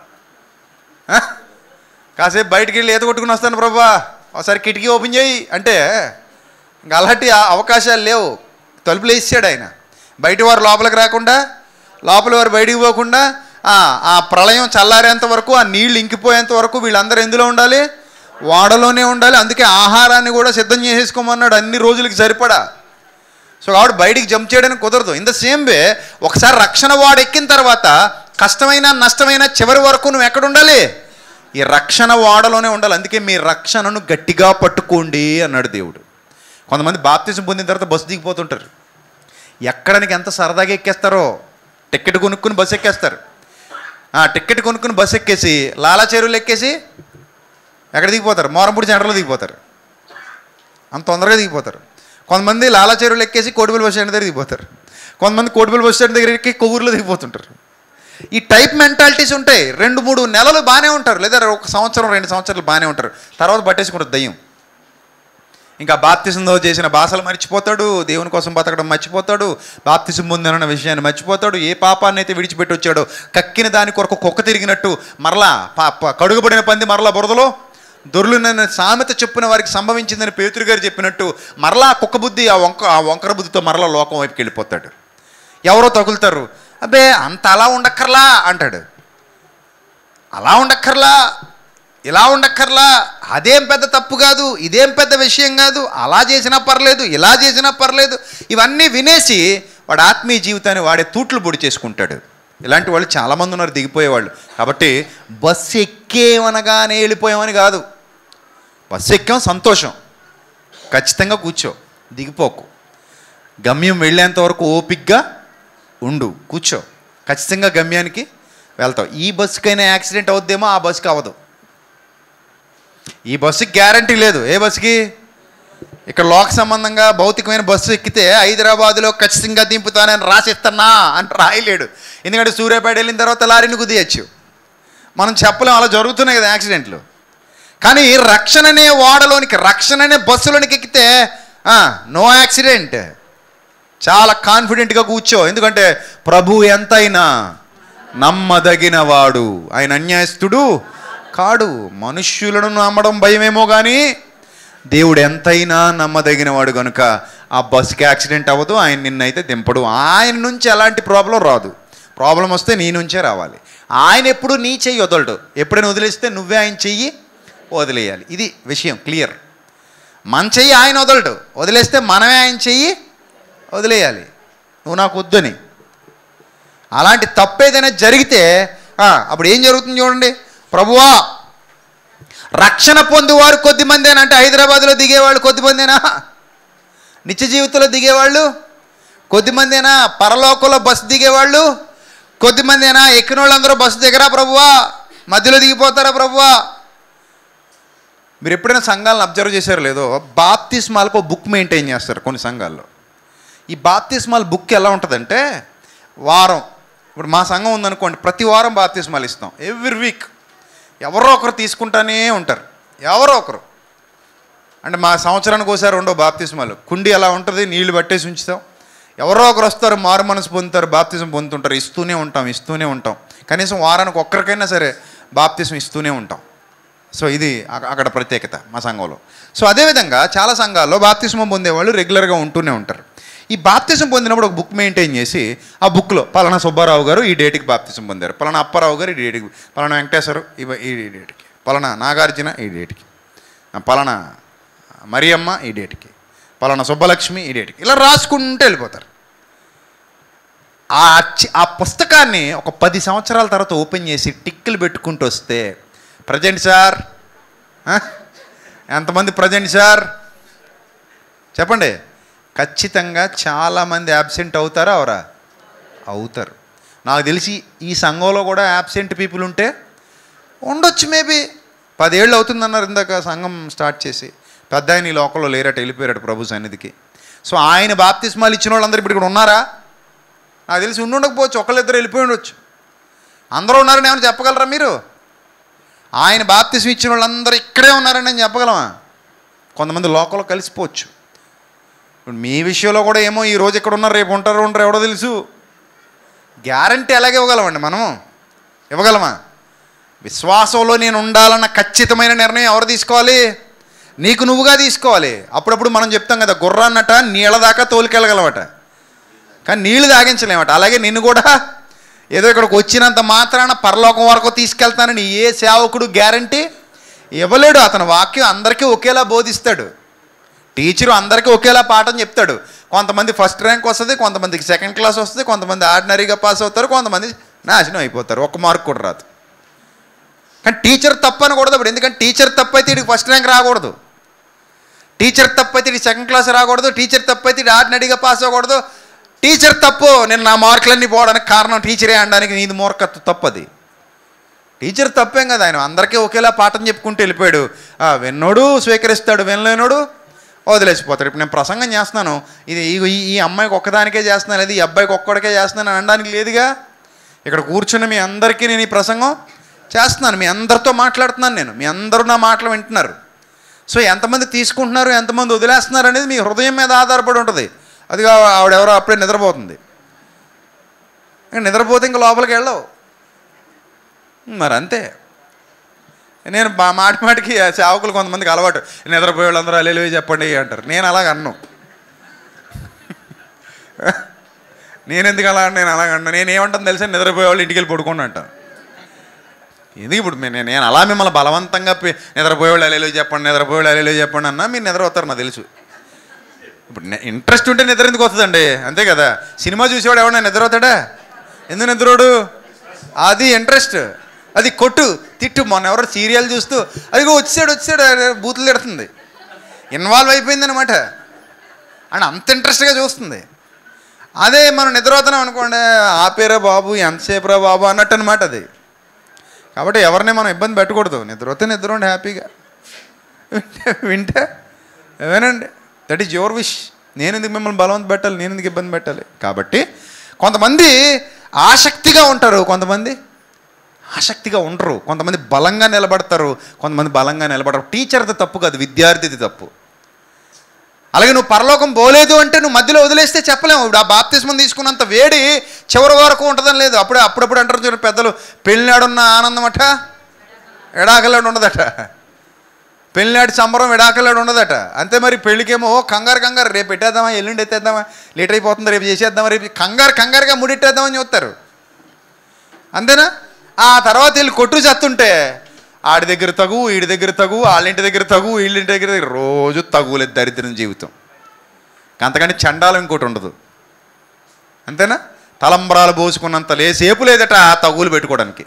ఆ? కాసేపు బయటికి వెళ్ళి ఈత కొట్టుకుని వస్తాను ప్రభా ఒకసారి కిటికీ ఓపెన్ చేయి అంటే ఇంకా అలాంటి ఆ- అవకాశాలు లేవు తలుపులు వేసాడు ఆయన బయట వారు లోపలికి రాకుండా లోపల వారు బయటికి పోకుండా ఆ, ఆ ప్రళయం చల్లారేంత వరకు ఆ నీళ్లు ఇంకిపోయేంత వరకు వీళ్ళందరూ ఎందులో ఉండాలి వాడలోనే ఉండాలి అందుకే ఆహారాన్ని కూడా సిద్ధం చేసేసుకోమన్నాడు అన్ని రోజులకి సరిపడా సో కాబట్టి బయటికి జంప్ చేయడానికి కుదరదు ఇన్ ద సేమ్ వే ఒకసారి రక్షణ వాడు ఎక్కిన తర్వాత కష్టమైన నష్టమైన చివరి వరకు నువ్వు ఎక్కడ ఉండాలి ఈ రక్షణ వాడలోనే ఉండాలి అందుకే మీ రక్షణను గట్టిగా పట్టుకోండి అన్నాడు దేవుడు కొంతమంది బాప్తిజం పొందిన తర్వాత బస్సు దిగిపోతుంటారు ఎక్కడానికి ఎంత సరదాగా ఎక్కేస్తారో టికెట్ కొనుక్కుని బస్సు ఎక్కేస్తారు ఆ టికెట్ కొనుక్కుని బస్సు ఎక్కేసి లాలా చెరువులు ఎక్కేసి ఎక్కడ దిగిపోతారు మోరంపూడి సెంటర్లో దిగిపోతారు అంత తొందరగా దిగిపోతారు కొంతమంది లాలా చెరువులు ఎక్కేసి కోటిపల్లి బస్ స్టాండ్ దగ్గర దిగిపోతారు కొంతమంది కోటిపల్లి బస్ స్టాండ్ దగ్గర ఎక్కి కొవ్వూరులో దిగిపోతుంటారు ఈ టైప్ మెంటాలిటీస్ ఉంటాయి రెండు మూడు నెలలు బాగానే ఉంటారు లేదా ఒక సంవత్సరం రెండు సంవత్సరాలు బాగానే ఉంటారు తర్వాత పట్టేసుకుంటారు దయ్యం ఇంకా బాప్తిసంలో చేసిన భాషలు మర్చిపోతాడు దేవుని కోసం బతకడం మర్చిపోతాడు బాప్తిసం పొందిన విషయాన్ని మర్చిపోతాడు ఏ పాపాన్ని అయితే విడిచిపెట్టి వచ్చాడో కక్కిన దాని కొరకు కుక్క తిరిగినట్టు మరలా పా- పా- కడుగుబడిన పంది మరలా బురదలో దొర్లునన్న సామెత చెప్పిన వారికి సంభవించిందని పేతురు గారు చెప్పినట్టు మరలా ఆ కుక్క బుద్ధి ఆ వంక ఆ వంకర బుద్ధితో మరలా లోకం వైపుకి వెళ్ళిపోతాడు ఎవరో తగులుతారు అబ్బే అంత అలా ఉండక్కర్లా అంటాడు అలా ఉండక్కర్లా ఇలా ఉండక్కర్లా అదేం పెద్ద తప్పు కాదు ఇదేం పెద్ద విషయం కాదు అలా చేసినా పర్లేదు ఇలా చేసినా పర్లేదు ఇవన్నీ వినేసి వాడు ఆత్మీయ జీవితాన్ని వాడే తూట్లు పొడి చేసుకుంటాడు ఇలాంటి వాళ్ళు చాలామంది ఉన్నారు దిగిపోయేవాళ్ళు కాబట్టి బస్సు ఎక్కేమనగానే వెళ్ళిపోయామని కాదు బస్సు ఎక్కాం సంతోషం ఖచ్చితంగా కూర్చో దిగిపోకు గమ్యం వెళ్ళేంత వరకు ఓపిక్గా ఉండు కూర్చో ఖచ్చితంగా గమ్యానికి వెళ్తావు ఈ బస్సుకైనా యాక్సిడెంట్ అవుద్దేమో ఆ బస్సుకి అవ్వదు ఈ బస్సుకి గ్యారంటీ లేదు ఏ బస్సుకి ఇక్కడ లోక సంబంధంగా భౌతికమైన బస్సు ఎక్కితే హైదరాబాదులో ఖచ్చితంగా దింపుతానని రాసిస్తున్నా అని రాయలేడు ఎందుకంటే సూర్యాపేట వెళ్ళిన తర్వాత లారీని కుదియచ్చు మనం చెప్పలేం అలా జరుగుతున్నాయి కదా యాక్సిడెంట్లు కానీ రక్షణ అనే ఓడలోనికి రక్షణ అనే బస్సులోనికి ఎక్కితే నో యాక్సిడెంట్ చాలా కాన్ఫిడెంట్గా కూర్చో ఎందుకంటే ప్రభు ఎంతైనా నమ్మదగిన వాడు ఆయన అన్యాయస్తుడు కాడు మనుష్యులను నమ్మడం భయమేమో కానీ దేవుడు ఎంతైనా నమ్మదగిన వాడు కనుక ఆ బస్కి యాక్సిడెంట్ అవ్వదు ఆయన నిన్నైతే దింపడు ఆయన నుంచి ఎలాంటి ప్రాబ్లం రాదు ప్రాబ్లం వస్తే నీ నుంచే రావాలి ఆయన ఎప్పుడు నీ చెయ్యి వదలడు ఎప్పుడైనా వదిలేస్తే నువ్వే ఆయన చెయ్యి వదిలేయాలి ఇది విషయం క్లియర్ మన చెయ్యి ఆయన వదలడు వదిలేస్తే మనమే ఆయన చెయ్యి వదిలేయాలి నువ్వు నాకు వద్దని అలాంటి తప్పు ఏదైనా జరిగితే ఆ, అప్పుడు ఏం జరుగుతుంది చూడండి ప్రభువా రక్షణ పొందువారు కొద్దిమందేనా అంటే హైదరాబాద్లో దిగేవాళ్ళు కొద్దిమందేనా నిత్య జీవితంలో దిగేవాళ్ళు కొద్దిమందేనా పరలోకంలో బస్సు దిగేవాళ్ళు కొద్దిమందేనా ఎక్కిన వాళ్ళందరూ బస్సు దిగరా ప్రభువా మధ్యలో దిగిపోతారా ప్రభువా మీరు ఎప్పుడైనా సంఘాలను అబ్జర్వ్ చేశారో లేదో బాప్తిస్మాలకు బుక్ మెయింటైన్ చేస్తారు కొన్ని సంఘాల్లో ఈ బాప్తిస్మాల్ బుక్ ఎలా ఉంటుందంటే వారం ఇప్పుడు మా సంఘం ఉందనుకోండి ప్రతి వారం బాప్తిస్మాలు ఇస్తాం ఎవ్రీ వీక్ ఎవరో ఒకరు తీసుకుంటానే ఉంటారు ఎవరో ఒకరు అంటే మా సంవత్సరానికి ఒకసారి రెండో బాప్తిస్మాలు కుండి ఎలా ఉంటుంది నీళ్లు పట్టేసి ఉంచుతాం ఎవరో ఒకరు వస్తారు మారు మనసు పొందుతారు బాప్తిజం పొందుతుంటారు ఇస్తూనే ఉంటాం ఇస్తూనే ఉంటాం కనీసం వారానికి ఒక్కరికైనా సరే బాప్తిజం ఇస్తూనే ఉంటాం సో ఇది అక- అక్కడ ప్రత్యేకత మా సంఘంలో సో అదేవిధంగా చాలా సంఘాల్లో బాప్తిస్మం పొందేవాళ్ళు రెగ్యులర్గా ఉంటూనే ఉంటారు ఈ బాప్తిజం పొందినప్పుడు ఒక బుక్ మెయింటైన్ చేసి ఆ బుక్లో పలానా సుబ్బారావు గారు ఈ డేట్కి బాప్తిజం పొందారు పలానా అప్పారావు గారు ఈ డేట్కి పలానా వెంకటేశ్వరు ఇవ- ఈ డేట్కి పలానా నాగార్జున ఈ డేట్కి ఆ, పలానా మరియమ్మ ఈ డేట్కి పలానా సుబ్బలక్ష్మి ఈ డేట్కి ఇలా రాసుకుంటూ వెళ్ళిపోతారు ఆ చి- ఆ పుస్తకాన్ని ఒక పది సంవత్సరాల తర్వాత ఓపెన్ చేసి టిక్కులు పెట్టుకుంటూ వస్తే ప్రజెంట్ సార్ ఆ? ఎంతమంది ప్రజెంట్ సార్ చెప్పండి ఖచ్చితంగా చాలామంది యాబ్సెంట్ అవుతారా అవరా అవుతారు నాకు తెలిసి ఈ సంఘంలో కూడా యాబ్సెంట్ పీపుల్ ఉంటే ఉండొచ్చు మేబీ పదేళ్ళు అవుతుందన్నారు ఇందాక సంఘం స్టార్ట్ చేసి పెద్ద ఆయన ఈ లోకంలో లేరట వెళ్ళిపోయారట ప్రభు సన్నిధికి సో ఆయన బాప్తిస్మాలు ఇచ్చిన వాళ్ళందరూ ఇప్పుడు ఇక్కడ ఉన్నారా నాకు తెలిసి ఉండి ఉండకపోవచ్చు ఒకళ్ళిద్దరు వెళ్ళిపోయి ఉండొచ్చు అందరూ ఉన్నారని ఏమైనా చెప్పగలరా మీరు ఆయన బాప్తిస్మ ఇచ్చిన వాళ్ళందరూ ఇక్కడే ఉన్నారని నేను చెప్పగలమా కొంతమంది లోకంలో కలిసిపోవచ్చు ఇప్పుడు మీ విషయంలో కూడా ఏమో ఈ రోజు ఇక్కడ ఉన్నారు రేపు ఉంటారు ఉండరు ఎవడో తెలుసు గ్యారంటీ ఎలాగ ఇవ్వగలమండి మనం ఇవ్వగలమా విశ్వాసంలో నేను ఉండాలన్న ఖచ్చితమైన నిర్ణయం ఎవరు తీసుకోవాలి నీకు నువ్వుగా తీసుకోవాలి అప్పుడప్పుడు మనం చెప్తాం కదా గుర్రాన్నట నీళ్ళ దాకా తోలుకెళ్ళగలమట కానీ నీళ్లు తాగించలేమట అలాగే నిన్ను కూడా ఏదో ఇక్కడికి వచ్చినంత మాత్రాన పరలోకం వరకు తీసుకెళ్తానని ఏ సేవకుడు గ్యారంటీ ఇవ్వలేడు అతని వాక్యం అందరికీ ఒకేలా బోధిస్తాడు టీచరు అందరికీ ఒకేలా పాఠం చెప్తాడు కొంతమంది ఫస్ట్ ర్యాంక్ వస్తుంది కొంతమందికి సెకండ్ క్లాస్ వస్తుంది కొంతమంది ఆర్డినరీగా పాస్ అవుతారు కొంతమంది నాశనం అయిపోతారు ఒక్క మార్క్ కూడా రాదు కానీ టీచర్ తప్పు అనకూడదు అప్పుడు ఎందుకంటే టీచర్ తప్పు అయితే వీడికి ఫస్ట్ ర్యాంక్ రాకూడదు టీచర్ తప్పు అయితే వీడికి సెకండ్ క్లాస్ రాకూడదు టీచర్ తప్పు అయితే వీడు ఆర్డినరీగా పాస్ అవ్వకూడదు టీచర్ తప్పు నేను నా మార్కులన్నీ పోవడానికి కారణం టీచరే అనడానికి నీది మూర్ఖత్వం తప్పది టీచర్ తప్పేం కదా ఆయన అందరికీ ఒకేలా పాఠం చెప్పుకుంటూ వెళ్ళిపోయాడు ఆ, విన్నోడు స్వీకరిస్తాడు వినలేనోడు వదిలేసిపోతాడు ఇప్పుడు నేను ప్రసంగం చేస్తున్నాను ఇది ఈ- ఈ- ఈ అమ్మాయికి ఒక్కదానికే చేస్తున్నాను లేదు ఈ అబ్బాయికి ఒక్కడికే చేస్తున్నాను అనడానికి లేదుగా ఇక్కడ కూర్చుని మీ అందరికీ నేను ఈ ప్రసంగం చేస్తున్నాను మీ అందరితో మాట్లాడుతున్నాను నేను మీ అందరూ నా మాటలు వింటున్నారు సో ఎంతమంది తీసుకుంటున్నారు ఎంతమంది వదిలేస్తున్నారు అనేది మీ హృదయం మీద ఆధారపడి ఉంటుంది అది ఆవిడెవరో అప్పుడే నిద్రపోతుంది ఇంకా నిద్రపోతే ఇంకా లోపలికి వెళ్ళవు మరి అంతే నేను మా మాటి మాటికి ఆ సేవకులు కొంతమందికి అలవాటు నిద్రపోయే వాళ్ళందరూ అల్లెలు చెప్పండి అంటారు నేను అలాగ అన్ను నేను ఎందుకు అలా అన్నా? నేను అలాగ అన్నా నేను ఏమంటాను తెలిసా నిద్రపోయే వాళ్ళు ఇంటికి వెళ్ళి పడుకోండి అంటాను ఎందుకు ఇప్పుడు మే- నేను నేను అలా మిమ్మల్ని బలవంతంగా పే- నిద్రపోయేవాళ్ళు అలేలో చెప్పండి నిద్రపోయేవాళ్ళు అలేలో చెప్పండి అన్నా మీరు నిద్ర అవుతారు నాకు తెలుసు ఇప్పుడు ఇంట్రెస్ట్ ఉంటే నిద్ర ఎందుకు వస్తుందండి అంతే కదా సినిమా చూసేవాడు ఎవడన్నా నిద్ర అవుతాడా ఎందుకు నిద్రోడు అది ఇంట్రెస్ట్ అది కొట్టు తిట్టు మొన్న ఎవరో సీరియల్ చూస్తూ అదిగో వచ్చాడు వచ్చాడు అదే బూతులు తిడుతుంది ఇన్వాల్వ్ అయిపోయింది అనమాట అండ్ అంత ఇంట్రెస్ట్గా చూస్తుంది అదే మనం నిద్రపోతున్నాం అనుకోండి ఆపేరా బాబు ఎంతసేపురా బాబు అన్నట్టు అనమాట అది కాబట్టి ఎవరిని మనం ఇబ్బంది పెట్టకూడదు నిద్రపోతే నిద్ర హ్యాపీగా వింటే వింటే వినండి దట్ ఈజ్ యువర్ విష్ నేను ఎందుకు మిమ్మల్ని బలవంత పెట్టాలి నేను ఎందుకు ఇబ్బంది పెట్టాలి కాబట్టి కొంతమంది ఆసక్తిగా ఉంటారు కొంతమంది ఆసక్తిగా ఉండరు కొంతమంది బలంగా నిలబడతారు కొంతమంది బలంగా నిలబడరు టీచర్ది తప్పు కాదు విద్యార్థిది తప్పు అలాగే నువ్వు పరలోకం పోలేదు అంటే నువ్వు మధ్యలో వదిలేస్తే చెప్పలేము ఇప్పుడు ఆ బాప్తిస్మం తీసుకున్నంత వేడి చివరి వరకు ఉంటుందని లేదు అప్పుడే అప్పుడప్పుడు అంటారు చూడండి పెద్దలు పెళ్ళినాడున్న ఆనందం అట ఎడాకలాడు ఉండదట పెళ్ళినాటి సంబరం ఎడాకలాడు ఉండదట అంతే మరి పెళ్ళికేమో ఓ కంగారు కంగారు రేపు పెట్టేద్దామా ఎల్లుండి ఎత్తేద్దామా లేట్ అయిపోతుంది రేపు చేసేద్దామా రేపు కంగారు కంగారుగా ముడిట్టేద్దామని చూస్తారు అంతేనా ఆ తర్వాత వెళ్ళి కొట్టు చత్తుంటే ఆడి దగ్గర తగు వీడి దగ్గర తగు వాళ్ళింటి దగ్గర తగు వీళ్ళింటి దగ్గర తగు. రోజు తగులేదు దరిద్రం జీవితం అంతకంటే చండాలం ఇంకోటి ఉండదు అంతేనా తలంబరాలు పోసుకున్నంత లేసేపు లేదట ఆ తగులు పెట్టుకోవడానికి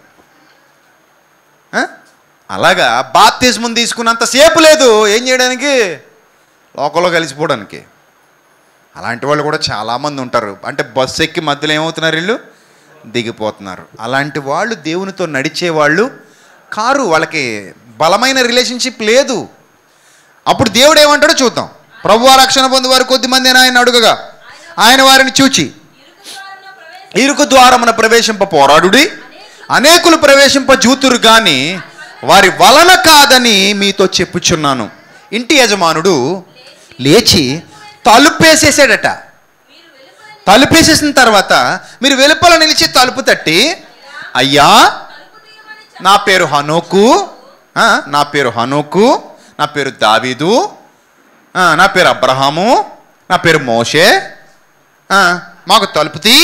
ఆ? అలాగా బాప్తిస్మం తీసుకున్నంత సేపు లేదు ఏం చేయడానికి లోకంలో కలిసిపోవడానికి అలాంటి వాళ్ళు కూడా చాలామంది ఉంటారు అంటే బస్సు ఎక్కి మధ్యలో ఏమవుతున్నారు వీళ్ళు దిగిపోతున్నారు అలాంటి వాళ్ళు దేవునితో నడిచే వాళ్ళు కారు వాళ్ళకి బలమైన రిలేషన్షిప్ లేదు అప్పుడు దేవుడు ఏమంటాడో చూద్దాం ప్రభు రక్షణ పొందేవారు కొద్దిమంది ఆయన అడుగగా ఆయన వారిని చూచి ఇరుకు ద్వారమున ప్రవేశింప పోరాడుడి అనేకులు ప్రవేశింప జూతురు గాని వారి వలన కాదని మీతో చెప్పుచున్నాను ఇంటి యజమానుడు లేచి తలుపేసేసాడట తలుపేసేసిన తర్వాత మీరు వెలుపల నిలిచి తలుపు తట్టి అయ్యా నా పేరు హనోకు ఆ, నా పేరు హనోకు నా పేరు దావీదు ఆ, నా పేరు అబ్రహాము నా పేరు మోషే ఆ, మాకు తలుపు తీ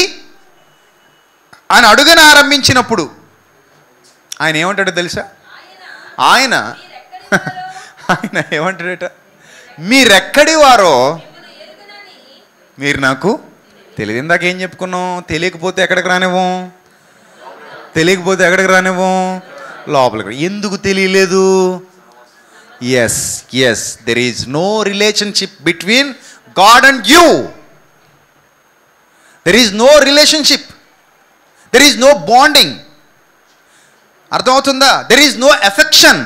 ఆయన అడుగన ఆరంభించినప్పుడు ఆయన ఏమంటాడో తెలుసా ఆయన ఆయన ఏమంటాడట మీరెక్కడి వారో మీరు నాకు తెలియదు ఇందాక ఏం చెప్పుకున్నాం తెలియకపోతే ఎక్కడికి రానివ్వం తెలియకపోతే ఎక్కడికి రానివ్వం లోపలికి రా- ఎందుకు తెలియలేదు yes yes there is no relationship between God and you there is no relationship there is no bonding అర్థమవుతుందా దెర్ ఈజ్ నో ఎఫెక్షన్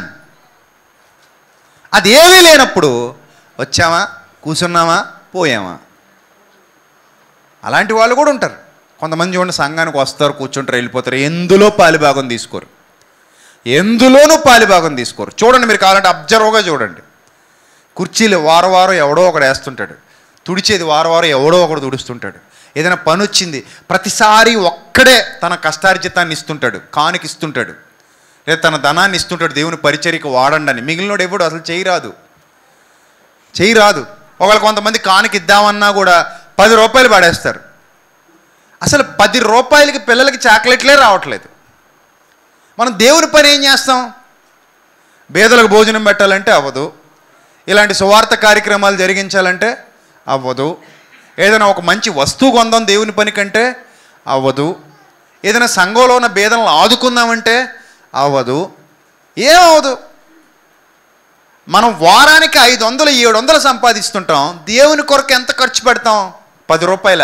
అది ఏమీ లేనప్పుడు వచ్చామా కూర్చున్నామా పోయామా అలాంటి వాళ్ళు కూడా ఉంటారు కొంతమంది చూడండి సంఘానికి వస్తారు కూర్చుంటారు వెళ్ళిపోతారు ఎందులో పాలిభాగం తీసుకోరు ఎందులోనూ పాలిభాగం తీసుకోరు చూడండి మీరు కావాలంటే అబ్జర్వ్గా చూడండి కుర్చీలు వారం వారం ఎవడో ఒకడు వేస్తుంటాడు తుడిచేది వారం వారం ఎవడో ఒకడు తుడుస్తుంటాడు ఏదైనా పని వచ్చింది ప్రతిసారి ఒక్కడే తన కష్టార్జితాన్ని ఇస్తుంటాడు కానుక ఇస్తుంటాడు లేదా తన ధనాన్ని ఇస్తుంటాడు దేవుని పరిచర్యకు వాడండి అని మిగిలినోడు ఎప్పుడు అసలు చేయి రాదు చేయి రాదు ఒకవేళ కొంతమంది కానుక ఇద్దామన్నా కూడా పది రూపాయలు పడేస్తారు అసలు పది రూపాయలకి పిల్లలకి చాక్లెట్లే రావట్లేదు మనం దేవుని పని ఏం చేస్తాం పేదలకు భోజనం పెట్టాలంటే అవ్వదు ఇలాంటి సువార్త కార్యక్రమాలు జరిగించాలంటే అవ్వదు ఏదైనా ఒక మంచి వస్తువు కొందాం దేవుని పని కంటే అవ్వదు ఏదైనా సంఘంలో ఉన్న భేదలను ఆదుకుందామంటే అవ్వదు ఏమవ్వదు మనం వారానికి ఐదు వందలు ఏడు వందలు సంపాదిస్తుంటాం దేవుని కొరకు ఎంత ఖర్చు పెడతాం పది రూపాయల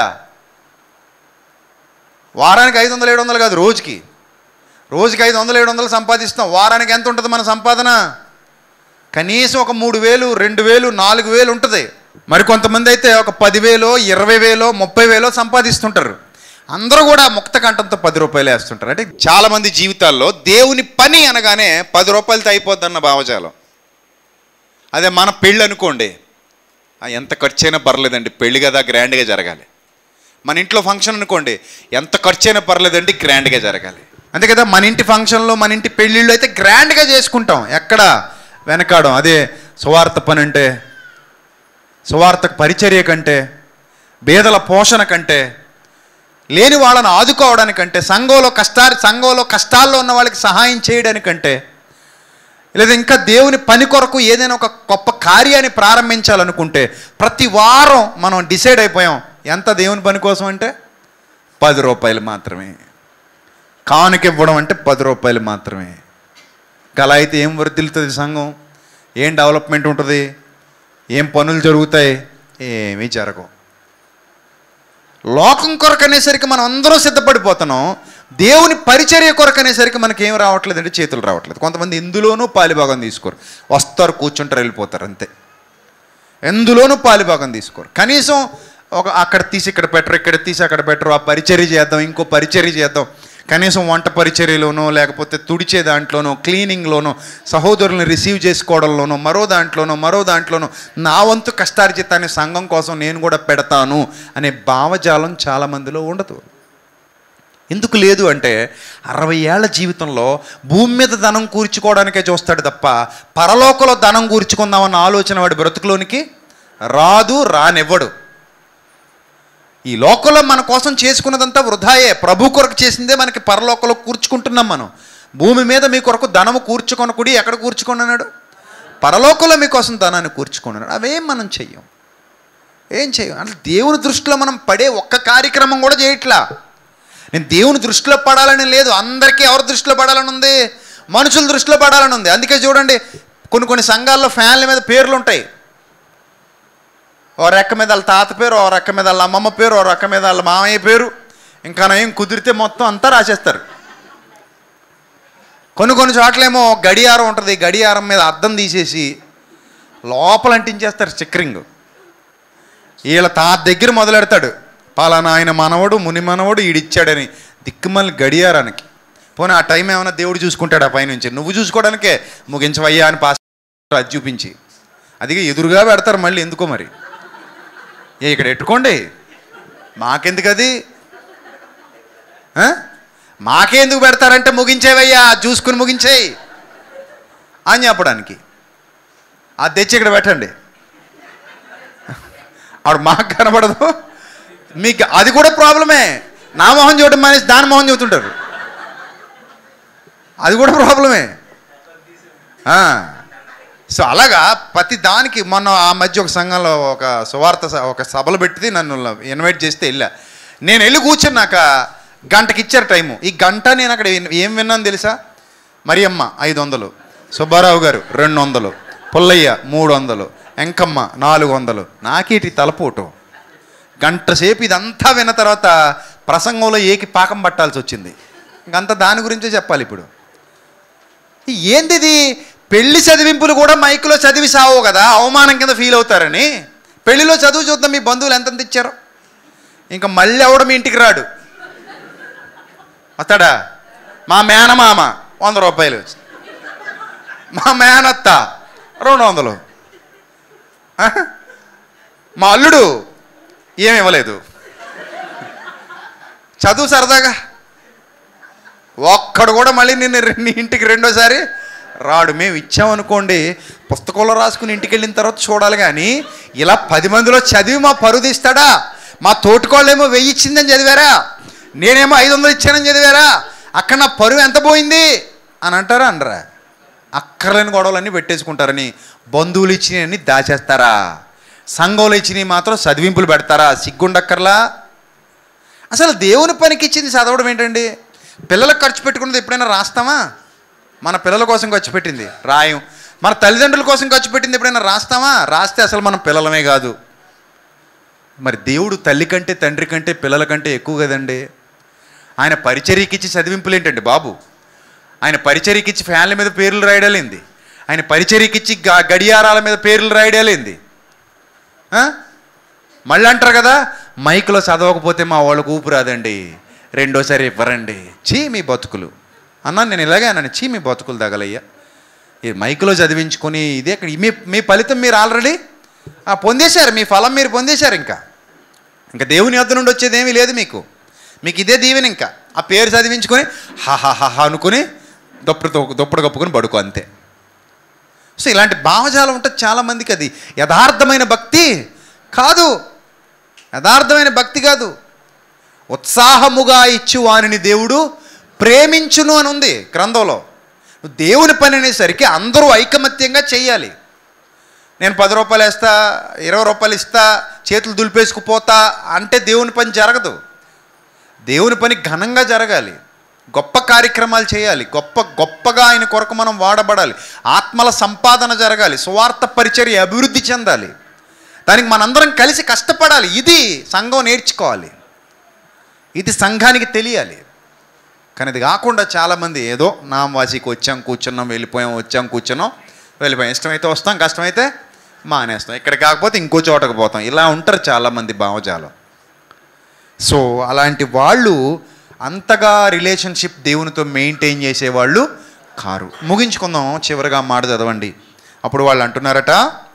వారానికి ఐదు వందలు ఏడు వందలు కాదు రోజుకి రోజుకి ఐదు వందలు ఏడు వందలు సంపాదిస్తాం వారానికి ఎంత ఉంటుంది మన సంపాదన కనీసం ఒక మూడు వేలు రెండు వేలు నాలుగు వేలు ఉంటుంది మరి కొంతమంది అయితే ఒక పదివేలో ఇరవై వేలో ముప్పై వేలో సంపాదిస్తుంటారు అందరూ కూడా ముక్త కంఠంతో పది రూపాయలు వేస్తుంటారు అంటే చాలామంది జీవితాల్లో దేవుని పని అనగానే పది రూపాయలతో అయిపోద్దన్న భావజాలం అదే మన పెళ్ళి అనుకోండి ఆ, ఎంత ఖర్చు అయినా పర్లేదండి పెళ్ళి కదా గ్రాండ్గా జరగాలి మన ఇంట్లో ఫంక్షన్ అనుకోండి ఎంత ఖర్చు అయినా పర్లేదండి గ్రాండ్గా జరగాలి అంతే కదా మన ఇంటి ఫంక్షన్లో మన ఇంటి పెళ్ళిళ్ళు అయితే గ్రాండ్గా చేసుకుంటాం ఎక్కడ వెనకాడం అదే సువార్త పని అంటే సువార్త పరిచర్య కంటే బేదల పోషణ కంటే లేని వాళ్ళని ఆదుకోవడానికంటే సంఘంలో కష్టా సంఘంలో కష్టాల్లో ఉన్న వాళ్ళకి సహాయం చేయడానికంటే లేదా ఇంకా దేవుని పని కొరకు ఏదైనా ఒక గొప్ప కార్యాన్ని ప్రారంభించాలనుకుంటే ప్రతి వారం మనం డిసైడ్ అయిపోయాం ఎంత దేవుని పని కోసం అంటే పది రూపాయలు మాత్రమే కానుక ఇవ్వడం అంటే పది రూపాయలు మాత్రమే గల అయితే ఏం వర్దిల్తుంది సంఘం ఏం డెవలప్మెంట్ ఉంటుంది ఏం పనులు జరుగుతాయి ఏమీ జరగవు లోకం కొరకు అనేసరికి మనం అందరం సిద్ధపడిపోతున్నాం దేవుని పరిచర్య కొరకు అనేసరికి మనకి ఏం రావట్లేదు అంటే చేతులు రావట్లేదు కొంతమంది ఎందులోనూ పాలిభాగం తీసుకోరు వస్తారు కూర్చుంటారు వెళ్ళిపోతారు అంతే ఎందులోనూ పాలిభాగం తీసుకోరు కనీసం ఒక అక్కడ తీసి ఇక్కడ పెట్టరు ఇక్కడ తీసి అక్కడ పెట్టరు ఆ పరిచర్య చేద్దాం ఇంకో పరిచర్య చేద్దాం కనీసం వంట పరిచర్యలోనో లేకపోతే తుడిచే దాంట్లోనో క్లీనింగ్లోనో సహోదరులను రిసీవ్ చేసుకోవడంలోనో మరో దాంట్లోనో మరో దాంట్లోనో నా వంతు కష్టార్జితాన్ని సంఘం కోసం నేను కూడా పెడతాను అనే భావజాలం చాలామందిలో ఉండదు ఎందుకు లేదు అంటే అరవై ఏళ్ల జీవితంలో భూమి మీద ధనం కూర్చుకోవడానికే చూస్తాడు తప్ప పరలోకలో ధనం కూర్చుకుందామన్న ఆలోచన వాడి బ్రతుకులోనికి రాదు రానివ్వడు ఈ లోకంలో మన కోసం చేసుకున్నదంతా వృధాయే ప్రభు కొరకు చేసిందే మనకి పరలోకంలో కూర్చుకుంటున్నాం మనం భూమి మీద మీ కొరకు ధనము కూర్చుకొనకుడి ఎక్కడ కూర్చుకొని అన్నాడు పరలోకంలో మీకోసం ధనాన్ని కూర్చుకున్నాడు అవేం మనం చెయ్యం ఏం చెయ్యం అంటే దేవుని దృష్టిలో మనం పడే ఒక్క కార్యక్రమం కూడా చేయట్లా నేను దేవుని దృష్టిలో పడాలని లేదు అందరికీ ఎవరి దృష్టిలో పడాలని ఉంది మనుషుల దృష్టిలో పడాలని ఉంది అందుకే చూడండి కొన్ని కొన్ని సంఘాల్లో ఫ్యాన్ల మీద పేర్లు ఉంటాయి ఓ రెక్క మీద వాళ్ళ తాత పేరు ఓ రెక్క మీద వాళ్ళ అమ్మమ్మ పేరు ఓ రెక్క మీద వాళ్ళ మామయ్య పేరు ఇంకా ఏం కుదిరితే మొత్తం అంతా రాసేస్తారు కొన్ని కొన్ని చోట్లేమో గడియారం ఉంటుంది గడియారం మీద అద్దం తీసేసి లోపల అంటించేస్తారు స్టిక్కరింగ్ వీళ్ళ తాత దగ్గర మొదలెడతాడు పలానా ఆయన మనవడు ముని మనవడు ఈడిచ్చాడని దిక్కుమల్లి గడియారానికి పోనీ ఆ టైం ఏమైనా దేవుడు చూసుకుంటాడు ఆ పైనుంచి నువ్వు చూసుకోవడానికే ముగించవయ్యా అని పాస్ అది చూపించి అది ఎదురుగా పెడతారు మళ్ళీ ఎందుకో మరి ఏ ఇక్కడ ఎట్టుకోండి మాకెందుకు అది ఆ? మాకెందుకు పెడతారంటే ముగించేవయ్యా చూసుకుని ముగించేయి అని చెప్పడానికి అది తెచ్చి ఇక్కడ పెట్టండి ఆవిడ మాకు కనబడదు మీకు అది కూడా ప్రాబ్లమే నా మొహం చూడడం మానేసి దాని మొహం చూస్తుంటారు అది కూడా ప్రాబ్లమే ఆ. సో అలాగా ప్రతి దానికి మొన్న ఆ మధ్య ఒక సంఘంలో ఒక సువార్త స- ఒక సభలు పెట్టి నన్ను ఇన్వైట్ చేస్తే వెళ్ళా నేను వెళ్ళి కూర్చున్నాక గంటకి ఇచ్చారు టైము ఈ గంట నేను అక్కడ ఏం- ఏం విన్నాను తెలుసా మరియమ్మ ఐదు వందలు సుబ్బారావు గారు రెండు వందలు పుల్లయ్య మూడు వందలు ఎంకమ్మ నాలుగు వందలు నాకేటి తలపోటు గంట సేపు ఇదంతా విన్న తర్వాత ప్రసంగంలో ఏకి పాకం పట్టాల్సి వచ్చింది ఇంకంతా దాని గురించే చెప్పాలి ఇప్పుడు ఏంది ఇది పెళ్లి చదివింపులు కూడా మైకులో చదివి సావు కదా అవమానం కింద ఫీల్ అవుతారని పెళ్లిలో చదువు చూద్దాం మీ బంధువులు ఎంతెంత ఇచ్చారు ఇంకా మళ్ళీ ఎవడ మీ ఇంటికి రాడు వస్తాడా మా మేనమామ వంద రూపాయలు మా మేనత్త రెండు వందలు ఆ? మా అల్లుడు ఏమి ఇవ్వలేదు చదువు సరదాగా ఒక్కడు కూడా మళ్ళీ నిన్ను రె- నీ ఇంటికి రెండోసారి రాడు మేము ఇచ్చామనుకోండి పుస్తకంలో రాసుకుని ఇంటికి వెళ్ళిన తర్వాత చూడాలి కానీ ఇలా పది మందిలో చదివి మా పరువు తీస్తాడా మా తోటికోళ్ళేమో వెయ్యి ఇచ్చిందని చదివారా నేనేమో ఐదు వందలు ఇచ్చానని చదివారా అక్కడ నా పరువు ఎంత పోయింది అని అంటారా అనరా అక్కర్లేని గొడవలన్నీ పెట్టేసుకుంటారని బంధువులు ఇచ్చినవన్నీ దాచేస్తారా సంఘంలో ఇచ్చినవి మాత్రం చదివింపులు పెడతారా సిగ్గుండక్కర్లా అసలు దేవుని పనికి ఇచ్చింది చదవడం ఏంటండి పిల్లలకు ఖర్చు పెట్టుకున్నది ఎప్పుడైనా రాస్తామా మన పిల్లల కోసం ఖర్చు పెట్టింది రాయం మన తల్లిదండ్రుల కోసం ఖర్చు పెట్టింది ఎప్పుడైనా రాస్తామా రాస్తే అసలు మనం పిల్లలమే కాదు మరి దేవుడు తల్లి కంటే తండ్రి కంటే పిల్లల కంటే ఎక్కువ కదండి ఆయన పరిచర్యకిచ్చి చదివింపులు ఏంటండి బాబు ఆయన పరిచర్యకిచ్చి ఫ్యాన్ల మీద పేర్లు రాయడాలేంది ఆయన పరిచర్యకిచ్చి గ- గడియారాల మీద పేర్లు రాయడాలేంది ఆ? మళ్ళీ అంటారు కదా మైక్లో చదవకపోతే మా వాళ్ళకు ఊపు రాదండి రెండోసారి ఇవ్వరండి చీ మీ బతుకులు అన్నాను నేను ఇలాగే అన్నాను చీ మీ బతుకులు తగలయ్యా ఈ మైక్లో చదివించుకొని ఇదే అక్కడ మీ మీ ఫలితం మీరు ఆల్రెడీ పొందేశారు మీ ఫలం మీరు పొందేశారు ఇంకా ఇంకా దేవుని వద్ద నుండి వచ్చేది ఏమీ లేదు మీకు మీకు ఇదే దీవెన ఇంకా ఆ పేరు చదివించుకొని హాహాహా అనుకుని దొప్పుడు దొప్పుడు కప్పుకొని పడుకో అంతే సో ఇలాంటి భావజాలం ఉంటుంది చాలామందికి అది యథార్థమైన భక్తి కాదు యథార్థమైన భక్తి కాదు ఉత్సాహముగా ఇచ్చు వానిని దేవుడు ప్రేమించును అని ఉంది గ్రంథంలో దేవుని పని అనేసరికి అందరూ ఐకమత్యంగా చేయాలి నేను పది రూపాయలు వేస్తా ఇరవై రూపాయలు ఇస్తా చేతులు దులిపేసుకుపోతా అంటే దేవుని పని జరగదు దేవుని పని ఘనంగా జరగాలి గొప్ప కార్యక్రమాలు చేయాలి గొప్ప గొప్పగా ఆయన కొరకు మనం వాడబడాలి ఆత్మల సంపాదన జరగాలి సువార్త పరిచర్య అభివృద్ధి చెందాలి దానికి మనందరం కలిసి కష్టపడాలి ఇది సంఘం నేర్చుకోవాలి ఇది సంఘానికి తెలియాలి కానీ ఇది కాకుండా చాలామంది ఏదో నామవాసికి వచ్చాం కూర్చున్నాం వెళ్ళిపోయాం వచ్చాం కూర్చున్నాం వెళ్ళిపోయాం ఇష్టమైతే వస్తాం కష్టమైతే మానేస్తాం ఇక్కడ కాకపోతే ఇంకో చోటకు పోతాం ఇలా ఉంటారు చాలామంది భావజాలం సో అలాంటి వాళ్ళు అంతగా రిలేషన్షిప్ దేవునితో మెయింటైన్ చేసేవాళ్ళు కారు ముగించుకుందాం చివరిగా మాట చదవండి అప్పుడు వాళ్ళు అంటున్నారట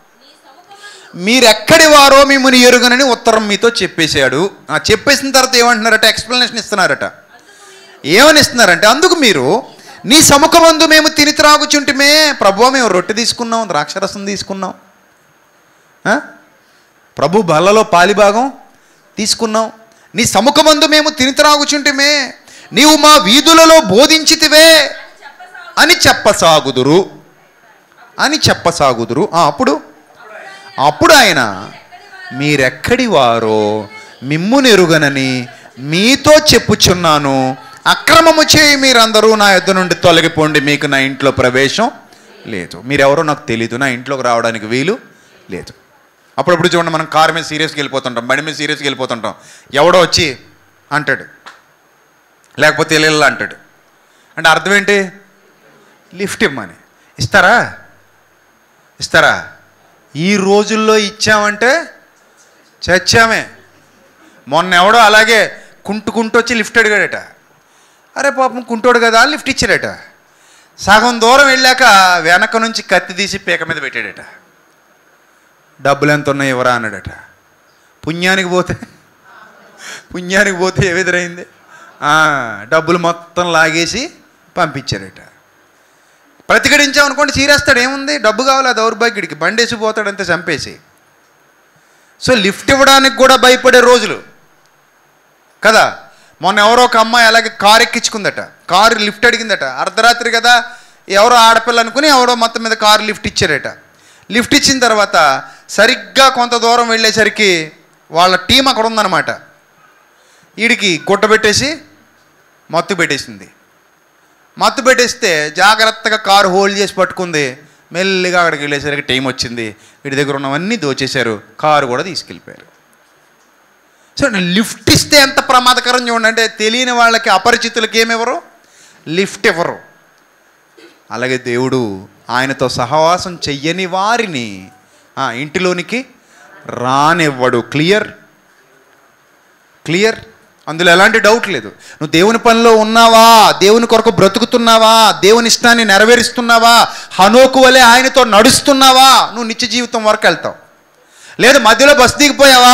మీరెక్కడి వారో మిమ్మల్ని ఎరుగనని ఉత్తరం మీతో చెప్పేశాడు ఆ చెప్పేసిన తర్వాత ఏమంటున్నారట ఎక్స్ప్లెనేషన్ ఇస్తున్నారట ఏమని ఇస్తున్నారంటే అందుకు మీరు నీ సముఖమందు మేము తిని త్రాగుచుంటిమే ప్రభు మేము రొట్టె తీసుకున్నాం ద్రాక్షరసం తీసుకున్నాం ఆ? ప్రభు బల్లలో పాలిభాగం తీసుకున్నాం నీ సముఖమందు మేము తిని త్రాగుచుంటిమే నీవు మా వీధులలో బోధించితివే అని చెప్పసాగుదురు అని చెప్పసాగుదురు ఆ, అప్పుడు అప్పుడు ఆయన మీరెక్కడి వారో మిమ్ము నెరుగనని మీతో చెప్పుచున్నాను అక్రమము చేయి మీరందరూ నా యొద్ద నుండి తొలగిపోండి మీకు నా ఇంట్లో ప్రవేశం లేదు మీరెవరో నాకు తెలీదు నా ఇంట్లోకి రావడానికి వీలు లేదు అప్పుడప్పుడు చూడండి మనం కారు మీద సీరియస్గా వెళ్ళిపోతుంటాం బండి మీద సీరియస్గా వెళ్ళిపోతుంటాం ఎవడో వచ్చి అంటాడు లేకపోతే వెళ్ళ అంటాడు అంటే అర్థం ఏంటి లిఫ్ట్ ఇమ్మని ఇస్తారా ఇస్తారా ఈ రోజుల్లో ఇచ్చామంటే చచ్చామే మొన్న ఎవడో అలాగే కుంటుకుంటూ వచ్చి లిఫ్ట్ అడిగాడట అరే పాపం కుంటోడు కదా అని లిఫ్ట్ ఇచ్చాడట సగం దూరం వెళ్ళాక వెనక నుంచి కత్తి తీసి పీక మీద పెట్టాడట డబ్బులు ఎంత ఉన్నాయి ఎవరా అన్నాడట పుణ్యానికి పోతే పుణ్యానికి పోతే ఏ ఎదురైంది ఆ, డబ్బులు మొత్తం లాగేసి పంపించాడట ప్రతిఘటించామనుకోండి చీరేస్తాడు ఏముంది డబ్బు కావాలి ఆ దౌర్భాగ్యుడికి బండేసి పోతాడంతే చంపేసి సో లిఫ్ట్ ఇవ్వడానికి కూడా భయపడే రోజులు కదా మొన్న ఎవరో ఒక అమ్మాయి అలాగే కారు ఎక్కించుకుందట కారు లిఫ్ట్ అడిగిందట అర్ధరాత్రి కదా ఎవరో ఆడపిల్ల అనుకుని ఎవరో మొత్తం మీద కారు లిఫ్ట్ ఇచ్చారట లిఫ్ట్ ఇచ్చిన తర్వాత సరిగ్గా కొంత దూరం వెళ్ళేసరికి వాళ్ళ టీం అక్కడ ఉందన్నమాట వీడికి గుడ్డ పెట్టేసి మత్తు పెట్టేసింది మత్తు పెట్టేస్తే జాగ్రత్తగా కారు హోల్డ్ చేసి పట్టుకుంది మెల్లిగా అక్కడికి వెళ్ళేసరికి టైం వచ్చింది వీడి దగ్గర ఉన్నవన్నీ దోచేశారు కారు కూడా తీసుకెళ్ళిపోయారు సో లిఫ్ట్ ఇస్తే ఎంత ప్రమాదకరం చూడండి అంటే తెలియని వాళ్ళకి అపరిచితులకి ఏమివ్వరు లిఫ్ట్ ఇవ్వరు అలాగే దేవుడు ఆయనతో సహవాసం చెయ్యని వారిని ఆ, ఇంటిలోనికి రానివ్వడు క్లియర్ క్లియర్ అందులో ఎలాంటి డౌట్ లేదు నువ్వు దేవుని పనిలో ఉన్నావా దేవుని కొరకు బ్రతుకుతున్నావా దేవుని ఇష్టాన్ని నెరవేరుస్తున్నావా హనోకు వలె ఆయనతో నడుస్తున్నావా నువ్వు నిత్య జీవితం వరకు వెళ్తావు లేదు మధ్యలో బస్ దిగిపోయావా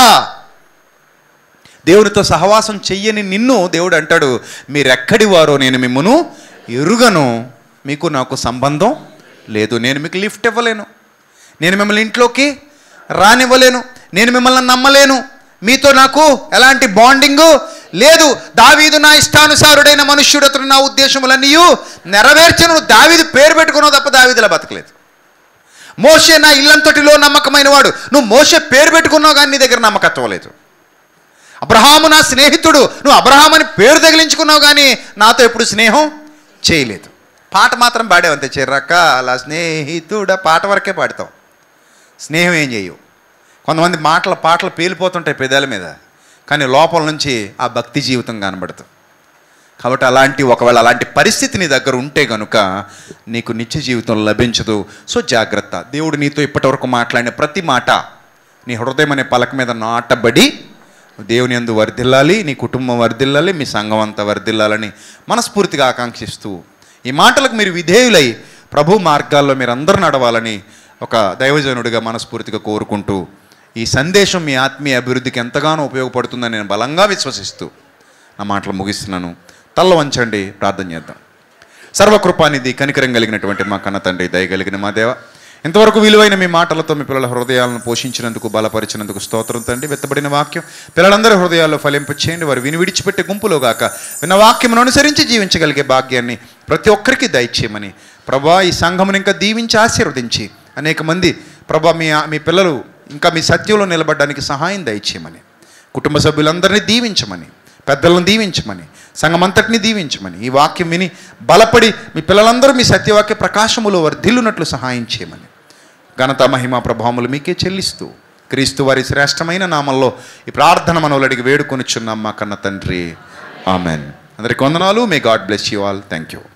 దేవునితో సహవాసం చెయ్యని నిన్ను దేవుడు అంటాడు మీరెక్కడి వారో నేను మిమ్మను ఎరుగను మీకు నాకు సంబంధం లేదు నేను మీకు లిఫ్ట్ ఇవ్వలేను నేను మిమ్మల్ని ఇంట్లోకి రానివ్వలేను నేను మిమ్మల్ని నమ్మలేను మీతో నాకు ఎలాంటి బాండింగు లేదు దావీదు నా ఇష్టానుసారుడైన మనుష్యుడు అతను నా ఉద్దేశములన్నీ నెరవేర్చను నువ్వు దావీదు పేరు పెట్టుకున్నావు తప్ప దావీదులా బతకలేదు మోషే నా ఇల్లంతటిలో నమ్మకమైన వాడు నువ్వు మోషే పేరు పెట్టుకున్నావు కానీ నీ దగ్గర నమ్మకత్వం లేదు అబ్రహాము నా స్నేహితుడు నువ్వు అబ్రహాం అని పేరు తగిలించుకున్నావు కానీ నాతో ఎప్పుడు స్నేహం చేయలేదు పాట మాత్రం పాడావు అంతే చిర్రక్క అలా స్నేహితుడ పాట వరకే పాడతావు స్నేహం ఏం చేయవు కొంతమంది మాటల పాటలు పేలిపోతుంటాయి పెదాల మీద కానీ లోపల నుంచి ఆ భక్తి జీవితం కనబడుతుంది కాబట్టి అలాంటి ఒకవేళ అలాంటి పరిస్థితి నీ దగ్గర ఉంటే గనుక నీకు నిత్య జీవితం లభించదు సో జాగ్రత్త దేవుడు నీతో ఇప్పటివరకు మాట్లాడిన ప్రతి మాట నీ హృదయం అనే పలక మీద నాటబడి దేవుని యందు వర్ధిల్లాలి నీ కుటుంబం వర్ధిల్లాలి మీ సంఘం అంతా వర్ధిల్లాలని మనస్ఫూర్తిగా ఆకాంక్షిస్తూ ఈ మాటలకు మీరు విధేయులై ప్రభు మార్గాల్లో మీరు అందరూ నడవాలని ఒక దైవజనుడిగా మనస్ఫూర్తిగా కోరుకుంటూ ఈ సందేశం మీ ఆత్మీయ అభివృద్ధికి ఎంతగానో ఉపయోగపడుతుందని నేను బలంగా విశ్వసిస్తూ నా మాటలు ముగిస్తున్నాను తల్ల వంచండి ప్రార్థన చేద్దాం సర్వకృపానిధి కనికరం కలిగినటువంటి మా కన్న తండ్రి దయ కలిగిన మా దేవ ఇంతవరకు విలువైన మీ మాటలతో మీ పిల్లల హృదయాలను పోషించినందుకు బలపరిచినందుకు స్తోత్రం తండ్రి వెత్తబడిన వాక్యం పిల్లలందరి హృదయాల్లో ఫలింపచేయండి వారు విని విడిచిపెట్టే గుంపులో గాక విన్న వాక్యమును అనుసరించి జీవించగలిగే భాగ్యాన్ని ప్రతి ఒక్కరికి దయచేయమని ప్రభా ఈ సంఘమును ఇంకా దీవించి ఆశీర్వదించి అనేక మంది ప్రభా మీ మీ పిల్లలు ఇంకా మీ సత్యంలో నిలబడడానికి సహాయం దయచేయమని కుటుంబ సభ్యులందరినీ దీవించమని పెద్దలను దీవించమని సంఘమంతటిని దీవించమని ఈ వాక్యం విని బలపడి మీ పిల్లలందరూ మీ సత్యవాక్య ప్రకాశములో వర్ధిల్లునట్లు సహాయం చేయమని ఘనత మహిమ ప్రభావములు మీకే చెల్లిస్తూ క్రీస్తు వారి శ్రేష్టమైన నామంలో ఈ ప్రార్థన మనవులు అడిగి వేడుకొనిచున్నాం మా కన్న తండ్రి ఆమెన్ అందరికి వందనాలు may God bless you all thank you